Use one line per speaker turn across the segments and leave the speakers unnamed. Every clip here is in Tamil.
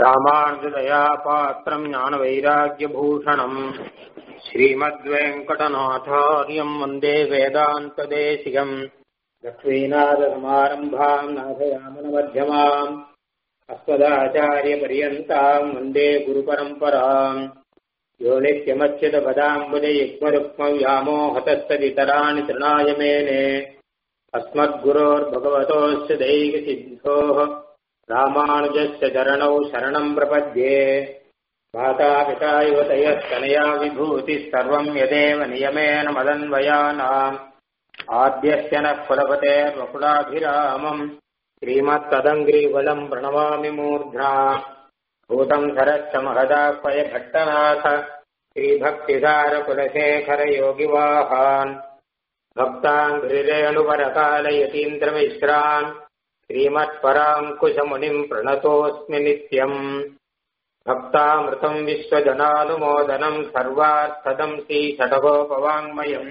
ராமானுஜதயா பாத்திரம் ஞானவைராக்கியபூஷணம் ஸ்ரீமத்வேங்கடநாதாரியம் வந்தே வேதாந்ததேசிகம் லக்ஷ்மீநாதசமாரம்பாம் நாதயாமனமध्यமாம் अस्मदाचार्यपर्यन्ताम् वन्दे गुरुपरम्पराम् यो नित्यमच्युतपदाम्बुजयुग्मरुक्मव्यामोहतस्तदितराणि तृणाय मेने अस्मद्गुरोर्भगवतोऽस्य दैकसिद्धोः रामानुजस्य चरणौ शरणम् प्रपद्ये मातापिता युवतयस्तनया विभूतिः सर्वम् यदेव नियमेन मदन्वयानाम् आद्यस्य नः कुलपतेर्वकुलाभिरामम् श्रीमत्तदङ्ग्रीवलम् प्रणमामि मूर्ध्ना भूतम् धरश्च महदाह्वय भट्टनाथ श्रीभक्तिसारकुलशेखर योगिवाहान् भक्ताङ्घ्रिरेणुपरकालयतीन्द्रमिश्रान् श्रीमत्पराङ्कुशमुनिम् प्रणतोऽस्मि नित्यम् भक्तामृतम् विश्वजनानुमोदनम् सर्वार्थदम् श्रीषटकोपवाङ्मयम्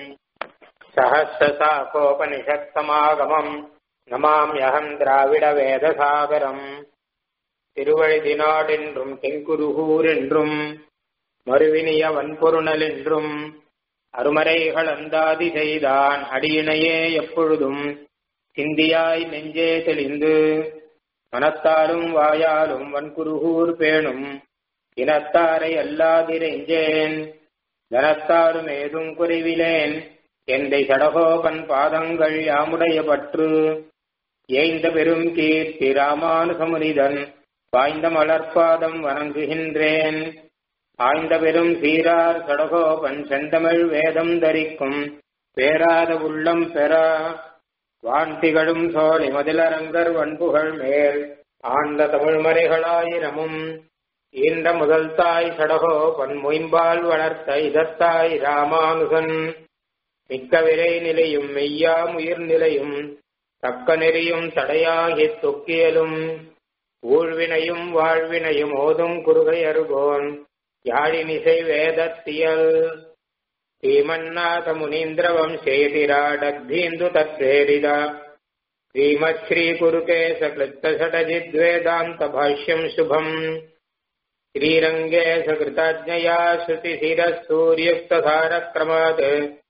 सहस्रशाखोपनिषत्समागमम् நமாம்யகம் திராவிட வேதசாகரம் திருவழுதினாடென்றும் தென்குருகூர் என்றும் மறுவினிய வன்பொருணல் என்றும் அருமறைகள் அந்தாதி செய்தான் அடியினையே எப்பொழுதும் சிந்தியாய் நெஞ்சே தெளிந்து மனத்தாலும் வாயாலும் வன்குருகூர் பேணும் இனத்தாரை அல்லாதிரெஞ்சேன் தனத்தாலும் ஏதும் குறைவிலேன் எந்தை சடகோபன் பாதங்கள் யாமுடைய பற்று ஏய்ந்த பெரும் கீர்த்தி ராமானுசமுனிதன் வாய்ந்த மலர்பாதம் வணங்குகின்றேன் ஆய்ந்த பெரும் சீரார் சடகோபன் செந்தமிழ் வேதம் தரிக்கும் பேராத உள்ளம் பெற வான்திகளும் சோழி மதிலரங்கர் வன்புகள் மேல் ஆண்ட தமிழ்மறைகளாயிரமும் ஈன்ற முதல் தாய் சடகோபன் மொயம்பால் வளர்த்த இதத்தாய் ராமானுசன் மிக்க விரை நிலையும் மெய்யாம் உயிர் நிலையும் தக்க நெறியும் தடையாகி தொக்கியலும் ஊழ்வினையும் வாழ்வினையும் ஓதும் குறுகை அருகோன் யாழினிசை வேதத்தியல் ஸ்ரீமன்னாத முனீந்திர வம்சேதிராடக்தீந்து தத்வேரித ஸ்ரீமத் ஸ்ரீ குருகேச கிருத்த ஷடஜித்வேதாந்த பாஷ்யம் சுபம் ஸ்ரீரங்கே சகிருதாஜ்ஞயா ஸ்ருதிசிரஸ்தூர்யுக்தசாரக்ரமாத்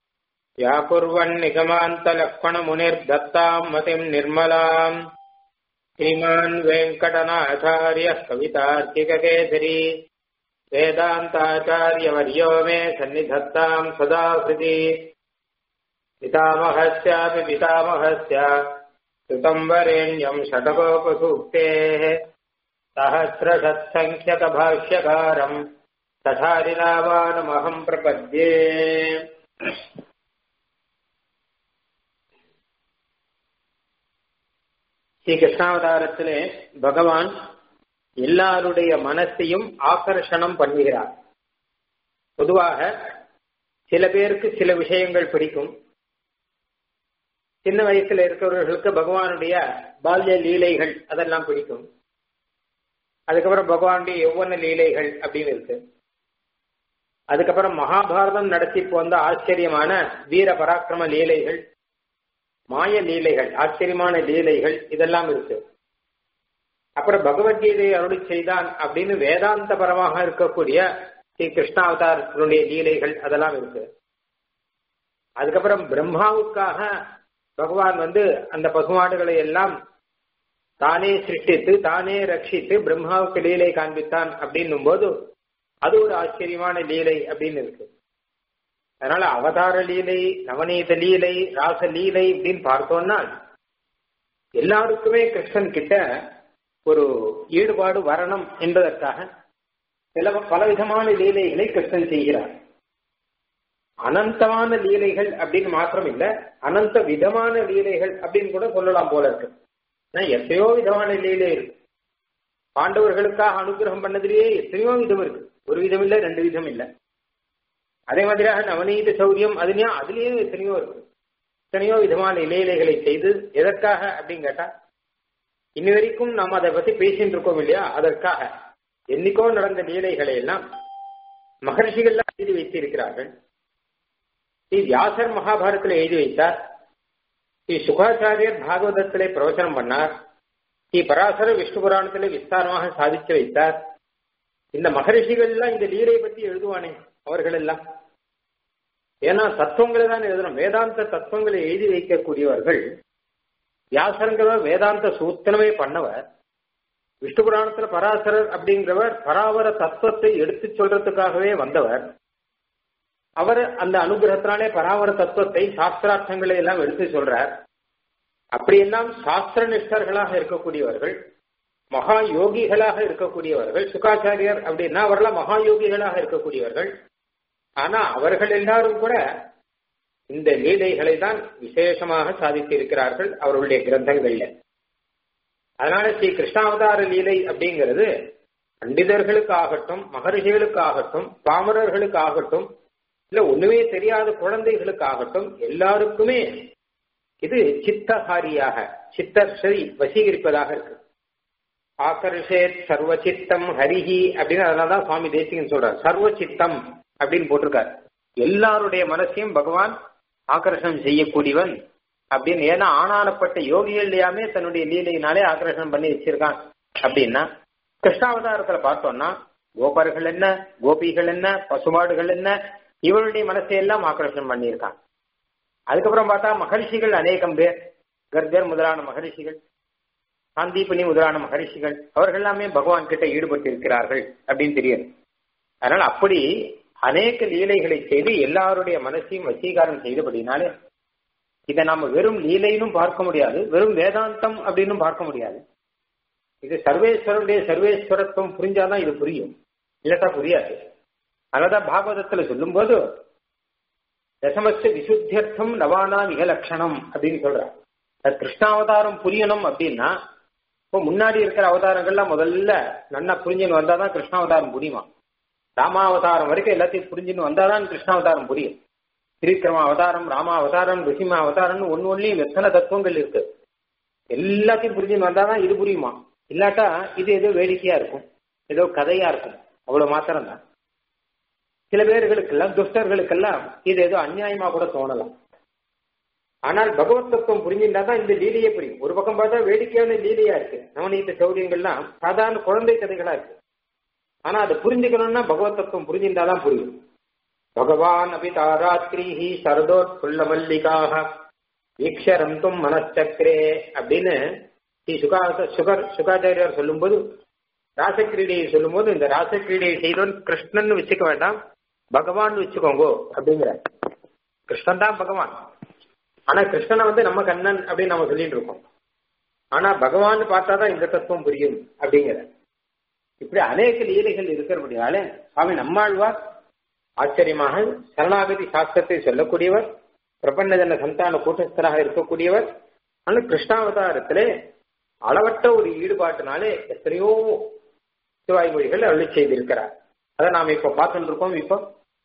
व्याकुर्वन्निगमान्तलक्ष्मणमुनिर्दत्ताम् मतिम् निर्मलाम् श्रीमान् वेङ्कटनाचार्यः कवितार्किककेसरी वेदान्ताचार्यवर्यो मे सन्निधत्ताम् सदा हृदि पितामहस्यापि पितामहस्य कृतम् वरेण्यम् षटकोपसूक्तेः सहस्रषत्सङ्ख्यकभाष्यकारम् तथारिनामानमहम् प्रपद्ये ஸ்ரீ கிருஷ்ணாவதாரத்திலே பகவான் எல்லாருடைய மனசையும் ஆகர்ஷணம் பண்ணுகிறார் பொதுவாக சில பேருக்கு சில விஷயங்கள் பிடிக்கும் சின்ன வயசுல இருக்கிறவர்களுக்கு பகவானுடைய பால்ய லீலைகள் அதெல்லாம் பிடிக்கும் அதுக்கப்புறம் பகவானுடைய யௌவன லீலைகள் அப்படின்னு இருக்கு அதுக்கப்புறம் மகாபாரதம் நடத்தி போந்த ஆச்சரியமான வீர பராக்கிரம லீலைகள் மாய லீலைகள் ஆச்சரியமான லீலைகள் இதெல்லாம் இருக்கு அப்புறம் பகவத்கீதை அருளி செய்தான் அப்படின்னு வேதாந்த பரமாக இருக்கக்கூடிய ஸ்ரீ கிருஷ்ணாவதாரத்தினுடைய லீலைகள் அதெல்லாம் இருக்கு அதுக்கப்புறம் பிரம்மாவுக்காக பகவான் வந்து அந்த பசுமாடுகளை எல்லாம் தானே சிருஷ்டித்து தானே ரட்சித்து பிரம்மாவுக்கு லீலை காண்பித்தான் அப்படின்னும் போது அது ஒரு ஆச்சரியமான லீலை அப்படின்னு இருக்கு அதனால அவதார லீலை நவநீத லீலை ராச லீலை அப்படின்னு பார்த்தோம்னா எல்லாருக்குமே கிருஷ்ணன் கிட்ட ஒரு ஈடுபாடு வரணும் என்பதற்காக சில பலவிதமான லீலைகளை கிருஷ்ணன் செய்கிறார் அனந்தமான லீலைகள் அப்படின்னு மாத்திரம் இல்ல அனந்த விதமான லீலைகள் அப்படின்னு கூட சொல்லலாம் போல இருக்கு எத்தனையோ விதமான லீலை இருக்கு பாண்டவர்களுக்காக அனுகிரகம் பண்ணதிலேயே எத்தனையோ விதம் இருக்கு ஒரு விதம் இல்ல ரெண்டு விதம் இல்லை அதே மாதிரியாக நவநீத சௌரியம் அதுலயும் அதுலயும் எத்தனையோ இருக்கு எத்தனையோ விதமான இலையிலைகளை செய்து எதற்காக அப்படின்னு கேட்டா இன்னி வரைக்கும் நாம் அதை பத்தி பேசிட்டு இருக்கோம் இல்லையா அதற்காக என்னைக்கோ நடந்த லீலைகளை எல்லாம் மகர்ஷிகள்லாம் எழுதி வைத்திருக்கிறார்கள் ஸ்ரீ வியாசர் மகாபாரத்தில் எழுதி வைத்தார் ஸ்ரீ சுகாச்சாரியர் பாகவதத்திலே பிரவச்சனம் பண்ணார் ஸ்ரீ பராசர விஷ்ணு புராணத்திலே விஸ்தாரமாக சாதித்து வைத்தார் இந்த மகரிஷிகள் எல்லாம் இந்த லீலை பத்தி எழுதுவானே அவர்கள் எல்லாம் ஏன்னா தத்துவங்களை தான் எழுதணும் வேதாந்த தத்துவங்களை எழுதி வைக்கக்கூடியவர்கள் வியாசருங்கிறவர் வேதாந்த சூத்திரமே பண்ணவர் விஷ்ணு புராணத்துல பராசரர் அப்படிங்கிறவர் பராவர தத்துவத்தை எடுத்து சொல்றதுக்காகவே வந்தவர் அவர் அந்த அனுகிரகத்தினாலே பராவர தத்துவத்தை சாஸ்திரார்த்தங்களை எல்லாம் எடுத்து சொல்றார் அப்படியெல்லாம் சாஸ்திர நிஷ்டர்களாக இருக்கக்கூடியவர்கள் மகா யோகிகளாக இருக்கக்கூடியவர்கள் சுகாச்சாரியர் அப்படின்னா அவர்களாம் மகா யோகிகளாக இருக்கக்கூடியவர்கள் ஆனா அவர்கள் எல்லாரும் கூட இந்த லீலைகளை தான் விசேஷமாக சாதித்திருக்கிறார்கள் அவர்களுடைய கிரந்தங்கள்ல அதனால ஸ்ரீ கிருஷ்ணாவதார லீலை அப்படிங்கிறது பண்டிதர்களுக்கு ஆகட்டும் மகரிஷிகளுக்கு ஆகட்டும் பாமரர்களுக்கு ஆகட்டும் இல்ல ஒண்ணுமே தெரியாத குழந்தைகளுக்கு ஆகட்டும் எல்லாருக்குமே இது சித்தகாரியாக சித்தர்ஷை வசீகரிப்பதாக இருக்கு ஆகர்ஷேத் சர்வ சித்தம் ஹரிஹி அப்படின்னு அதனாலதான் சுவாமி தேசிகன் சொல்றார் சர்வ சித்தம் அப்படின்னு போட்டிருக்கார் எல்லாருடைய மனசையும் பகவான் ஆகர்ஷணம் செய்யக்கூடியவன் அப்படின்னு ஏன்னா ஆனானப்பட்ட யோகிகள் எல்லாமே தன்னுடைய லீலையினாலே ஆகர்ஷணம் பண்ணி வச்சிருக்கான் அப்படின்னா கிருஷ்ணாவதாரத்துல பார்த்தோம்னா கோபர்கள் என்ன கோபிகள் என்ன பசுமாடுகள் என்ன இவருடைய மனசை எல்லாம் ஆகர்ஷணம் பண்ணியிருக்கான் அதுக்கப்புறம் பார்த்தா மகரிஷிகள் அநேகம் பேர் கர்கர் முதலான மகரிஷிகள் சாந்தீபனி முதலான மகரிஷிகள் அவர்கள் எல்லாமே பகவான் கிட்ட ஈடுபட்டு இருக்கிறார்கள் அப்படின்னு தெரியும் அதனால அப்படி அநேக லீலைகளை செய்து எல்லாருடைய மனசையும் வசீகாரம் செய்தபடினாலே இதை நாம வெறும் லீலைனும் பார்க்க முடியாது வெறும் வேதாந்தம் அப்படின்னு பார்க்க முடியாது இது சர்வேஸ்வரனுடைய சர்வேஸ்வரத்துவம் புரிஞ்சாதான் இது புரியும் இல்லட்டா புரியாது அதனாலதான் பாகவதத்துல சொல்லும்போது தசமஸ்த விசுத்தியர்த்தம் நவானா விகலட்சணம் அப்படின்னு சொல்றார் கிருஷ்ணாவதாரம் புரியணும் அப்படின்னா இப்போ முன்னாடி இருக்கிற அவதாரங்கள்லாம் முதல்ல நன்னா புரிஞ்சுன்னு வந்தாதான் கிருஷ்ணாவதாரம் புரியுமா ராமாவதாரம் வரைக்கும் எல்லாத்தையும் புரிஞ்சுன்னு வந்தாதான் கிருஷ்ணாவதாரம் புரியும் திரிக்கிரம அவதாரம் ராம அவதாரம் ரிசிம அவதாரம்னு ஒன்னு ஒன்லையும் எத்தனை தத்துவங்கள் இருக்கு எல்லாத்தையும் புரிஞ்சுன்னு வந்தாதான் இது புரியுமா இல்லாட்டா இது ஏதோ வேடிக்கையா இருக்கும் ஏதோ கதையா இருக்கும் அவ்வளவு மாத்திரம் தான் சில பேர்களுக்கெல்லாம் துஷ்டர்களுக்கெல்லாம் இது ஏதோ அநியாயமா கூட தோணலாம் ஆனால் பகவத் தத்துவம் புரிஞ்சிருந்தா தான் இந்த லீலையே புரியும் ஒரு பக்கம் பார்த்தா வேடிக்கையான லீலையா இருக்கு நவநீத சௌரியங்கள்லாம் சாதாரண குழந்தை கதைகளா இருக்கு ஆனா அதை புரிஞ்சுக்கணும்னா பகவத் தத்துவம் புரிஞ்சிருந்தாதான் புரியும் பகவான் அபிதா ராத்திரி சரதோத்புல்ல மல்லிகாக வீக்ஷரந்தும் மனச்சக்கரே அப்படின்னு ஸ்ரீ சுகா சுகர் சுகாச்சாரியார் சொல்லும்போது ராசக்கிரீடையை சொல்லும்போது இந்த ராசக்கிரீடையை செய்தவன் கிருஷ்ணன் வச்சுக்க வேண்டாம் பகவான் வச்சுக்கோங்கோ அப்படிங்கிற கிருஷ்ணன் தான் பகவான் ஆனா கிருஷ்ணனை வந்து நம்ம கண்ணன் அப்படின்னு நம்ம சொல்லிட்டு இருக்கோம் ஆனா பகவான் பார்த்தாதான் இந்த தத்துவம் புரியும் அப்படிங்கிற இப்படி அநேக லீலைகள் இருக்கிறபடினால சுவாமி நம்மாழ்வார் ஆச்சரியமாக சரணாகதி சாஸ்திரத்தை சொல்லக்கூடியவர் பிரபஞ்சன சந்தான கூட்டஸ்தராக இருக்கக்கூடியவர் ஆனால் கிருஷ்ணாவதாரத்திலே அளவற்ற ஒரு ஈடுபாட்டினாலே எத்தனையோ சிவாய்மொழிகள் அருளி செய்திருக்கிறார் அதை நாம் இப்ப பார்த்துட்டு இருக்கோம் இப்போ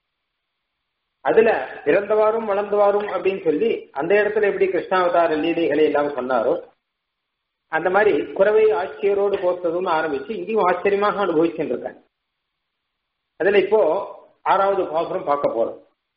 அதுல பிறந்தவாரும் வளர்ந்தவாரும் அப்படின்னு சொல்லி அந்த இடத்துல எப்படி கிருஷ்ணாவதார லீலைகளை எல்லாம் சொன்னாரோ அந்த மாதிரி குறவை ஆட்சியரோடு போத்ததுன்னு ஆரம்பிச்சு இங்கேயும் ஆச்சரியமாக அனுபவிச்சுட்டு இருக்கேன் அதுல இப்போ ஆறாவது பாசுரம் பார்க்க போறோம்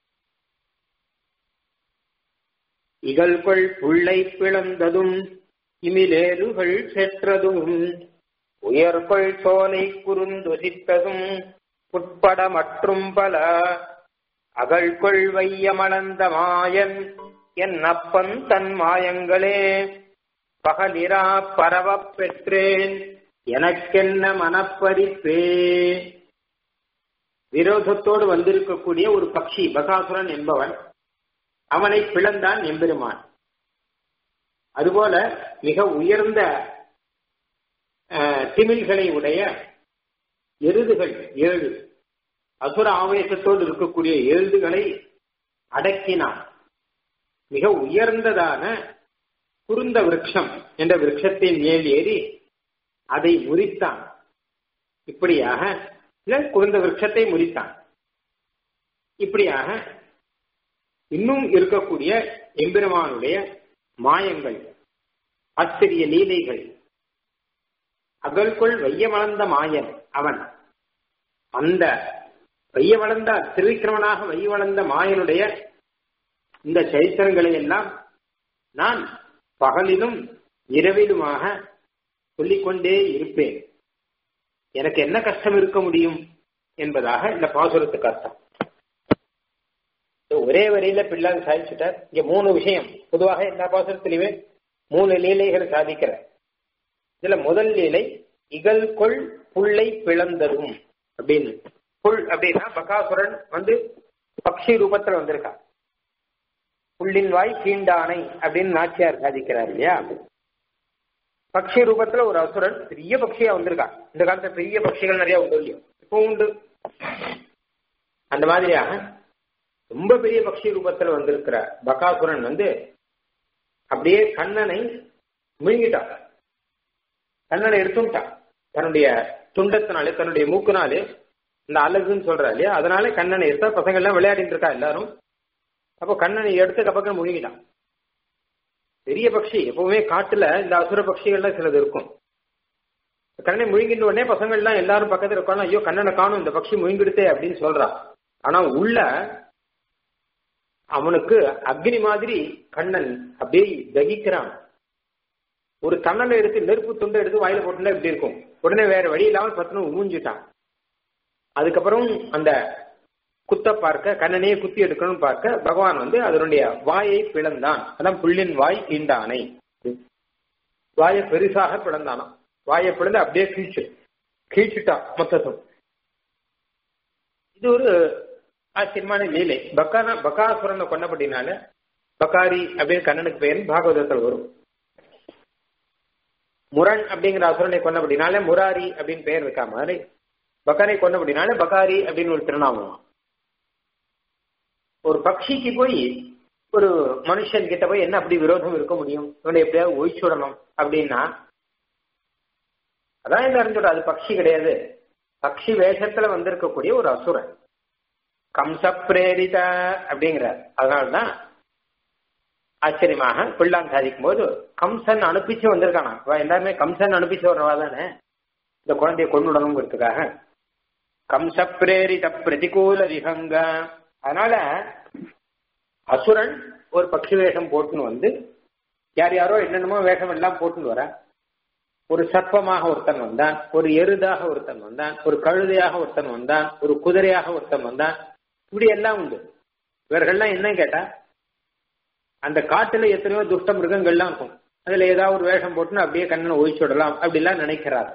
இகழ்கொள் புள்ளை பிளந்ததும் இமிலேறுகள் செற்றதும் உயர்கொள் சோலை குறுந்தொசித்ததும் உட்பட மற்றும் பல அகழ்கொள் வையமளந்த மாயன் என் அப்பன் தன் மாயங்களே பகலிரா பரவப் பெற்றேன் எனக்கென்ன மனப்பரிப்பே விரோதத்தோடு வந்திருக்கக்கூடிய ஒரு பக்ஷி பகாசுரன் என்பவன் அவனை பிளந்தான் எம்பெருமான் அதுபோல மிக உயர்ந்த திமில்களை உடைய எருதுகள் ஏழு அசுர ஆவேசத்தோடு இருக்கக்கூடிய எழுதுகளை அடக்கினான் மிக உயர்ந்ததான குருந்த விரக்ஷம் என்ற விரக்ஷத்தின் மேல் ஏறி அதை முறித்தான் இப்படியாக இல்ல குருந்த விரக்ஷத்தை முறித்தான் இப்படியாக இன்னும் இருக்கக்கூடிய எம்பெருமானுடைய மாயங்கள் ஆச்சரிய லீலைகள் அகல்கொள் வைய வளர்ந்த மாயன் அவன் அந்த வைய வளர்ந்த திருவிக்கிரமனாக வைய வளர்ந்த மாயனுடைய இந்த சரித்திரங்களை எல்லாம் நான் பகலிலும் இரவிலுமாக சொல்லிக்கொண்டே இருப்பேன் எனக்கு என்ன கஷ்டம் இருக்க முடியும் என்பதாக இந்த பாசுரத்துக்கு அர்த்தம் ஒரே வரியில பிள்ளாங்க சாதிச்சுட்டார் இங்க மூணு விஷயம் பொதுவாக எல்லா பாசுரத்திலுமே மூணு லீலைகள் சாதிக்கிற இதுல முதல் லீலை இகல் கொள் புள்ளை பிளந்ததும் அப்படின்னு புல் அப்படின்னா பகாசுரன் வந்து பக்ஷி ரூபத்துல வந்திருக்கான் புள்ளின் வாய் கீண்டானை அப்படின்னு நாச்சியார் சாதிக்கிறார் இல்லையா பக்ஷி ரூபத்துல ஒரு அசுரன் பெரிய பக்ஷியா வந்திருக்கான் இந்த காலத்துல பெரிய பட்சிகள் நிறைய உண்டு இல்லையோ இப்போ உண்டு அந்த மாதிரியாக ரொம்ப பெரிய பக்ஷி ரூபத்துல வந்திருக்கிற பகாசுரன் வந்து அப்படியே கண்ணனை முழுங்கிட்டான் கண்ணனை எடுத்துட்டான் தன்னுடைய துண்டத்தினாலே தன்னுடைய மூக்குனாலே இந்த அழகுன்னு சொல்றா இல்லையா அதனால கண்ணனை எடுத்தா பசங்க எல்லாம் விளையாடிட்டு இருக்கா எல்லாரும் அப்போ கண்ணனை எடுத்து கப்பக்கம் முழுங்கிட்டான் பெரிய பட்சி எப்பவுமே காட்டுல இந்த அசுர பட்சிகள்லாம் சிலது இருக்கும் கண்ணனை முழுங்கிட்ட உடனே பசங்க எல்லாம் எல்லாரும் பக்கத்துல இருக்காங்க ஐயோ கண்ணனை காணும் இந்த பட்சி முழுங்கிடுத்தே அப்படின்னு சொல்றான் ஆனா உள்ள அவனுக்கு அக்னி மாதிரி கண்ணன் அப்படியே தகிக்கிறான் ஒரு தன்னலை எடுத்து நெருப்பு துண்டை எடுத்து வாயில போட்டுல இப்படி இருக்கும் உடனே வேற வழி இல்லாமல் பத்தனும் ஊஞ்சிட்டான் அதுக்கப்புறம் அந்த குத்த பார்க்க கண்ணனையே குத்தி எடுக்கணும்னு பார்க்க பகவான் வந்து அதனுடைய வாயை பிளந்தான் அதான் புள்ளின் வாய் ஈண்டானை வாயை பெருசாக பிளந்தானாம் வாயை பிளந்து அப்படியே கீழ்ச்சு கீழ்ச்சிட்டான் மொத்தத்தும் இது ஒரு ஆச்சரியமான லீலை பக்கான பக்காசுரனை கொண்டபடினால பக்காரி அப்படின்னு கண்ணனுக்கு பெயர் பாகவதத்தில் வரும் முரண் அப்படிங்கிற அசுரனை கொண்டபடினால முராரி அப்படின்னு பெயர் இருக்கா மாதிரி பக்காரை கொண்டபடினால பக்காரி அப்படின்னு ஒரு திருநாமம் ஒரு பக்ஷிக்கு போய் ஒரு மனுஷன் கிட்ட போய் என்ன அப்படி விரோதம் இருக்க முடியும் இவனை எப்படியாவது ஒழிச்சுடணும் அப்படின்னா அதான் என்ன அறிஞ்சுட அது பக்ஷி கிடையாது பக்ஷி வேஷத்துல வந்திருக்கக்கூடிய ஒரு அசுரன் கம்ச பிரேரித அப்படிங்கிறார் அதனால்தான் ஆச்சரியமாக பிள்ளான் சாதிக்கும் போது கம்சன் அனுப்பிச்சு வந்திருக்கானா எல்லாருமே கம்சன் அனுப்பிச்சு வர்றவா தானே இந்த குழந்தைய கொண்டுடணுங்கிறதுக்காக கம்ச பிரேரித பிரதிகூல விஹங்க அதனால அசுரன் ஒரு பக்ஷி வேஷம் போட்டுன்னு வந்து யார் யாரோ என்னென்னமோ வேஷம் எல்லாம் போட்டுன்னு வர ஒரு சர்ப்பமாக ஒருத்தன் வந்தான் ஒரு எருதாக ஒருத்தன் வந்தான் ஒரு கழுதையாக ஒருத்தன் வந்தான் ஒரு குதிரையாக ஒருத்தன் வந்தான் இப்படி எல்லாம் உண்டு இவர்கள்லாம் என்ன கேட்டா அந்த காட்டுல எத்தனையோ துஷ்ட மிருகங்கள்லாம் இருக்கும் அதுல ஏதாவது ஒரு வேஷம் போட்டுன்னு அப்படியே கண்ணனை ஒழிச்சுடலாம் அப்படிலாம் நினைக்கிறார்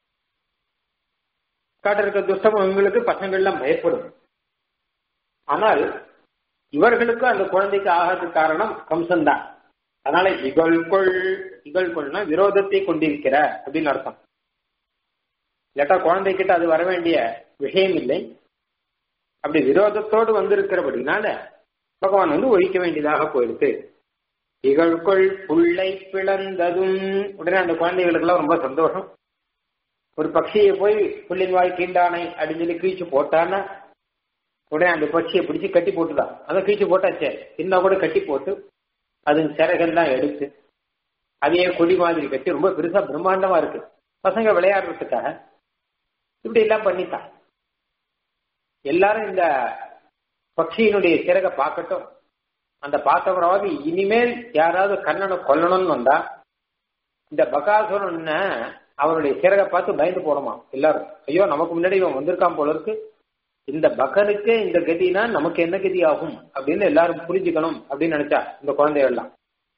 காட்டில் இருக்க துஷ்டம் இவங்களுக்கு பசங்கள்லாம் பயப்படும் ஆனால் இவர்களுக்கு அந்த குழந்தைக்கு ஆகிறதுக்கு காரணம் கம்சன் தான் அதனால இகழ்கொள் இகழ்கொள்னா விரோதத்தை கொண்டிருக்கிற அப்படின்னு அர்த்தம் இல்லாட்டா குழந்தைகிட்ட அது வர வேண்டிய விஷயம் இல்லை அப்படி விரோதத்தோடு வந்திருக்கிறபடினால பகவான் வந்து ஒழிக்க வேண்டியதாக போயிடுது இகழ்கொள் புள்ளை பிளந்ததும் உடனே அந்த குழந்தைகளுக்கெல்லாம் ரொம்ப சந்தோஷம் ஒரு பட்சியை போய் புள்ளின் வாய் கீண்டானை அப்படின்னு சொல்லி கீழ்ச்சி போட்டான்னா உடனே அந்த பட்சியை பிடிச்சி கட்டி போட்டுதான் அதை கீழ்ச்சி போட்டாச்சே இன்னும் கூட கட்டி போட்டு அது சிறகெல்லாம் எடுத்து அதையே கொடி மாதிரி கட்டி ரொம்ப பெருசா பிரம்மாண்டமா இருக்கு பசங்க விளையாடுறதுக்காக இப்படி எல்லாம் பண்ணித்தான் எல்லாரும் இந்த பட்சியினுடைய சிறகை பார்க்கட்டும் அந்த பார்த்தவராவது இனிமேல் யாராவது கண்ணனை கொல்லணும்னு வந்தா இந்த பகாசுரன் அவனுடைய சிறகை பார்த்து பயந்து போடுமா எல்லாரும் ஐயோ நமக்கு முன்னாடி இவன் வந்திருக்கான் போல இருக்கு இந்த பகனுக்கே இந்த கதினா நமக்கு என்ன கதி ஆகும் அப்படின்னு எல்லாரும் புரிஞ்சுக்கணும் அப்படின்னு நினைச்சா இந்த குழந்தைகள்லாம்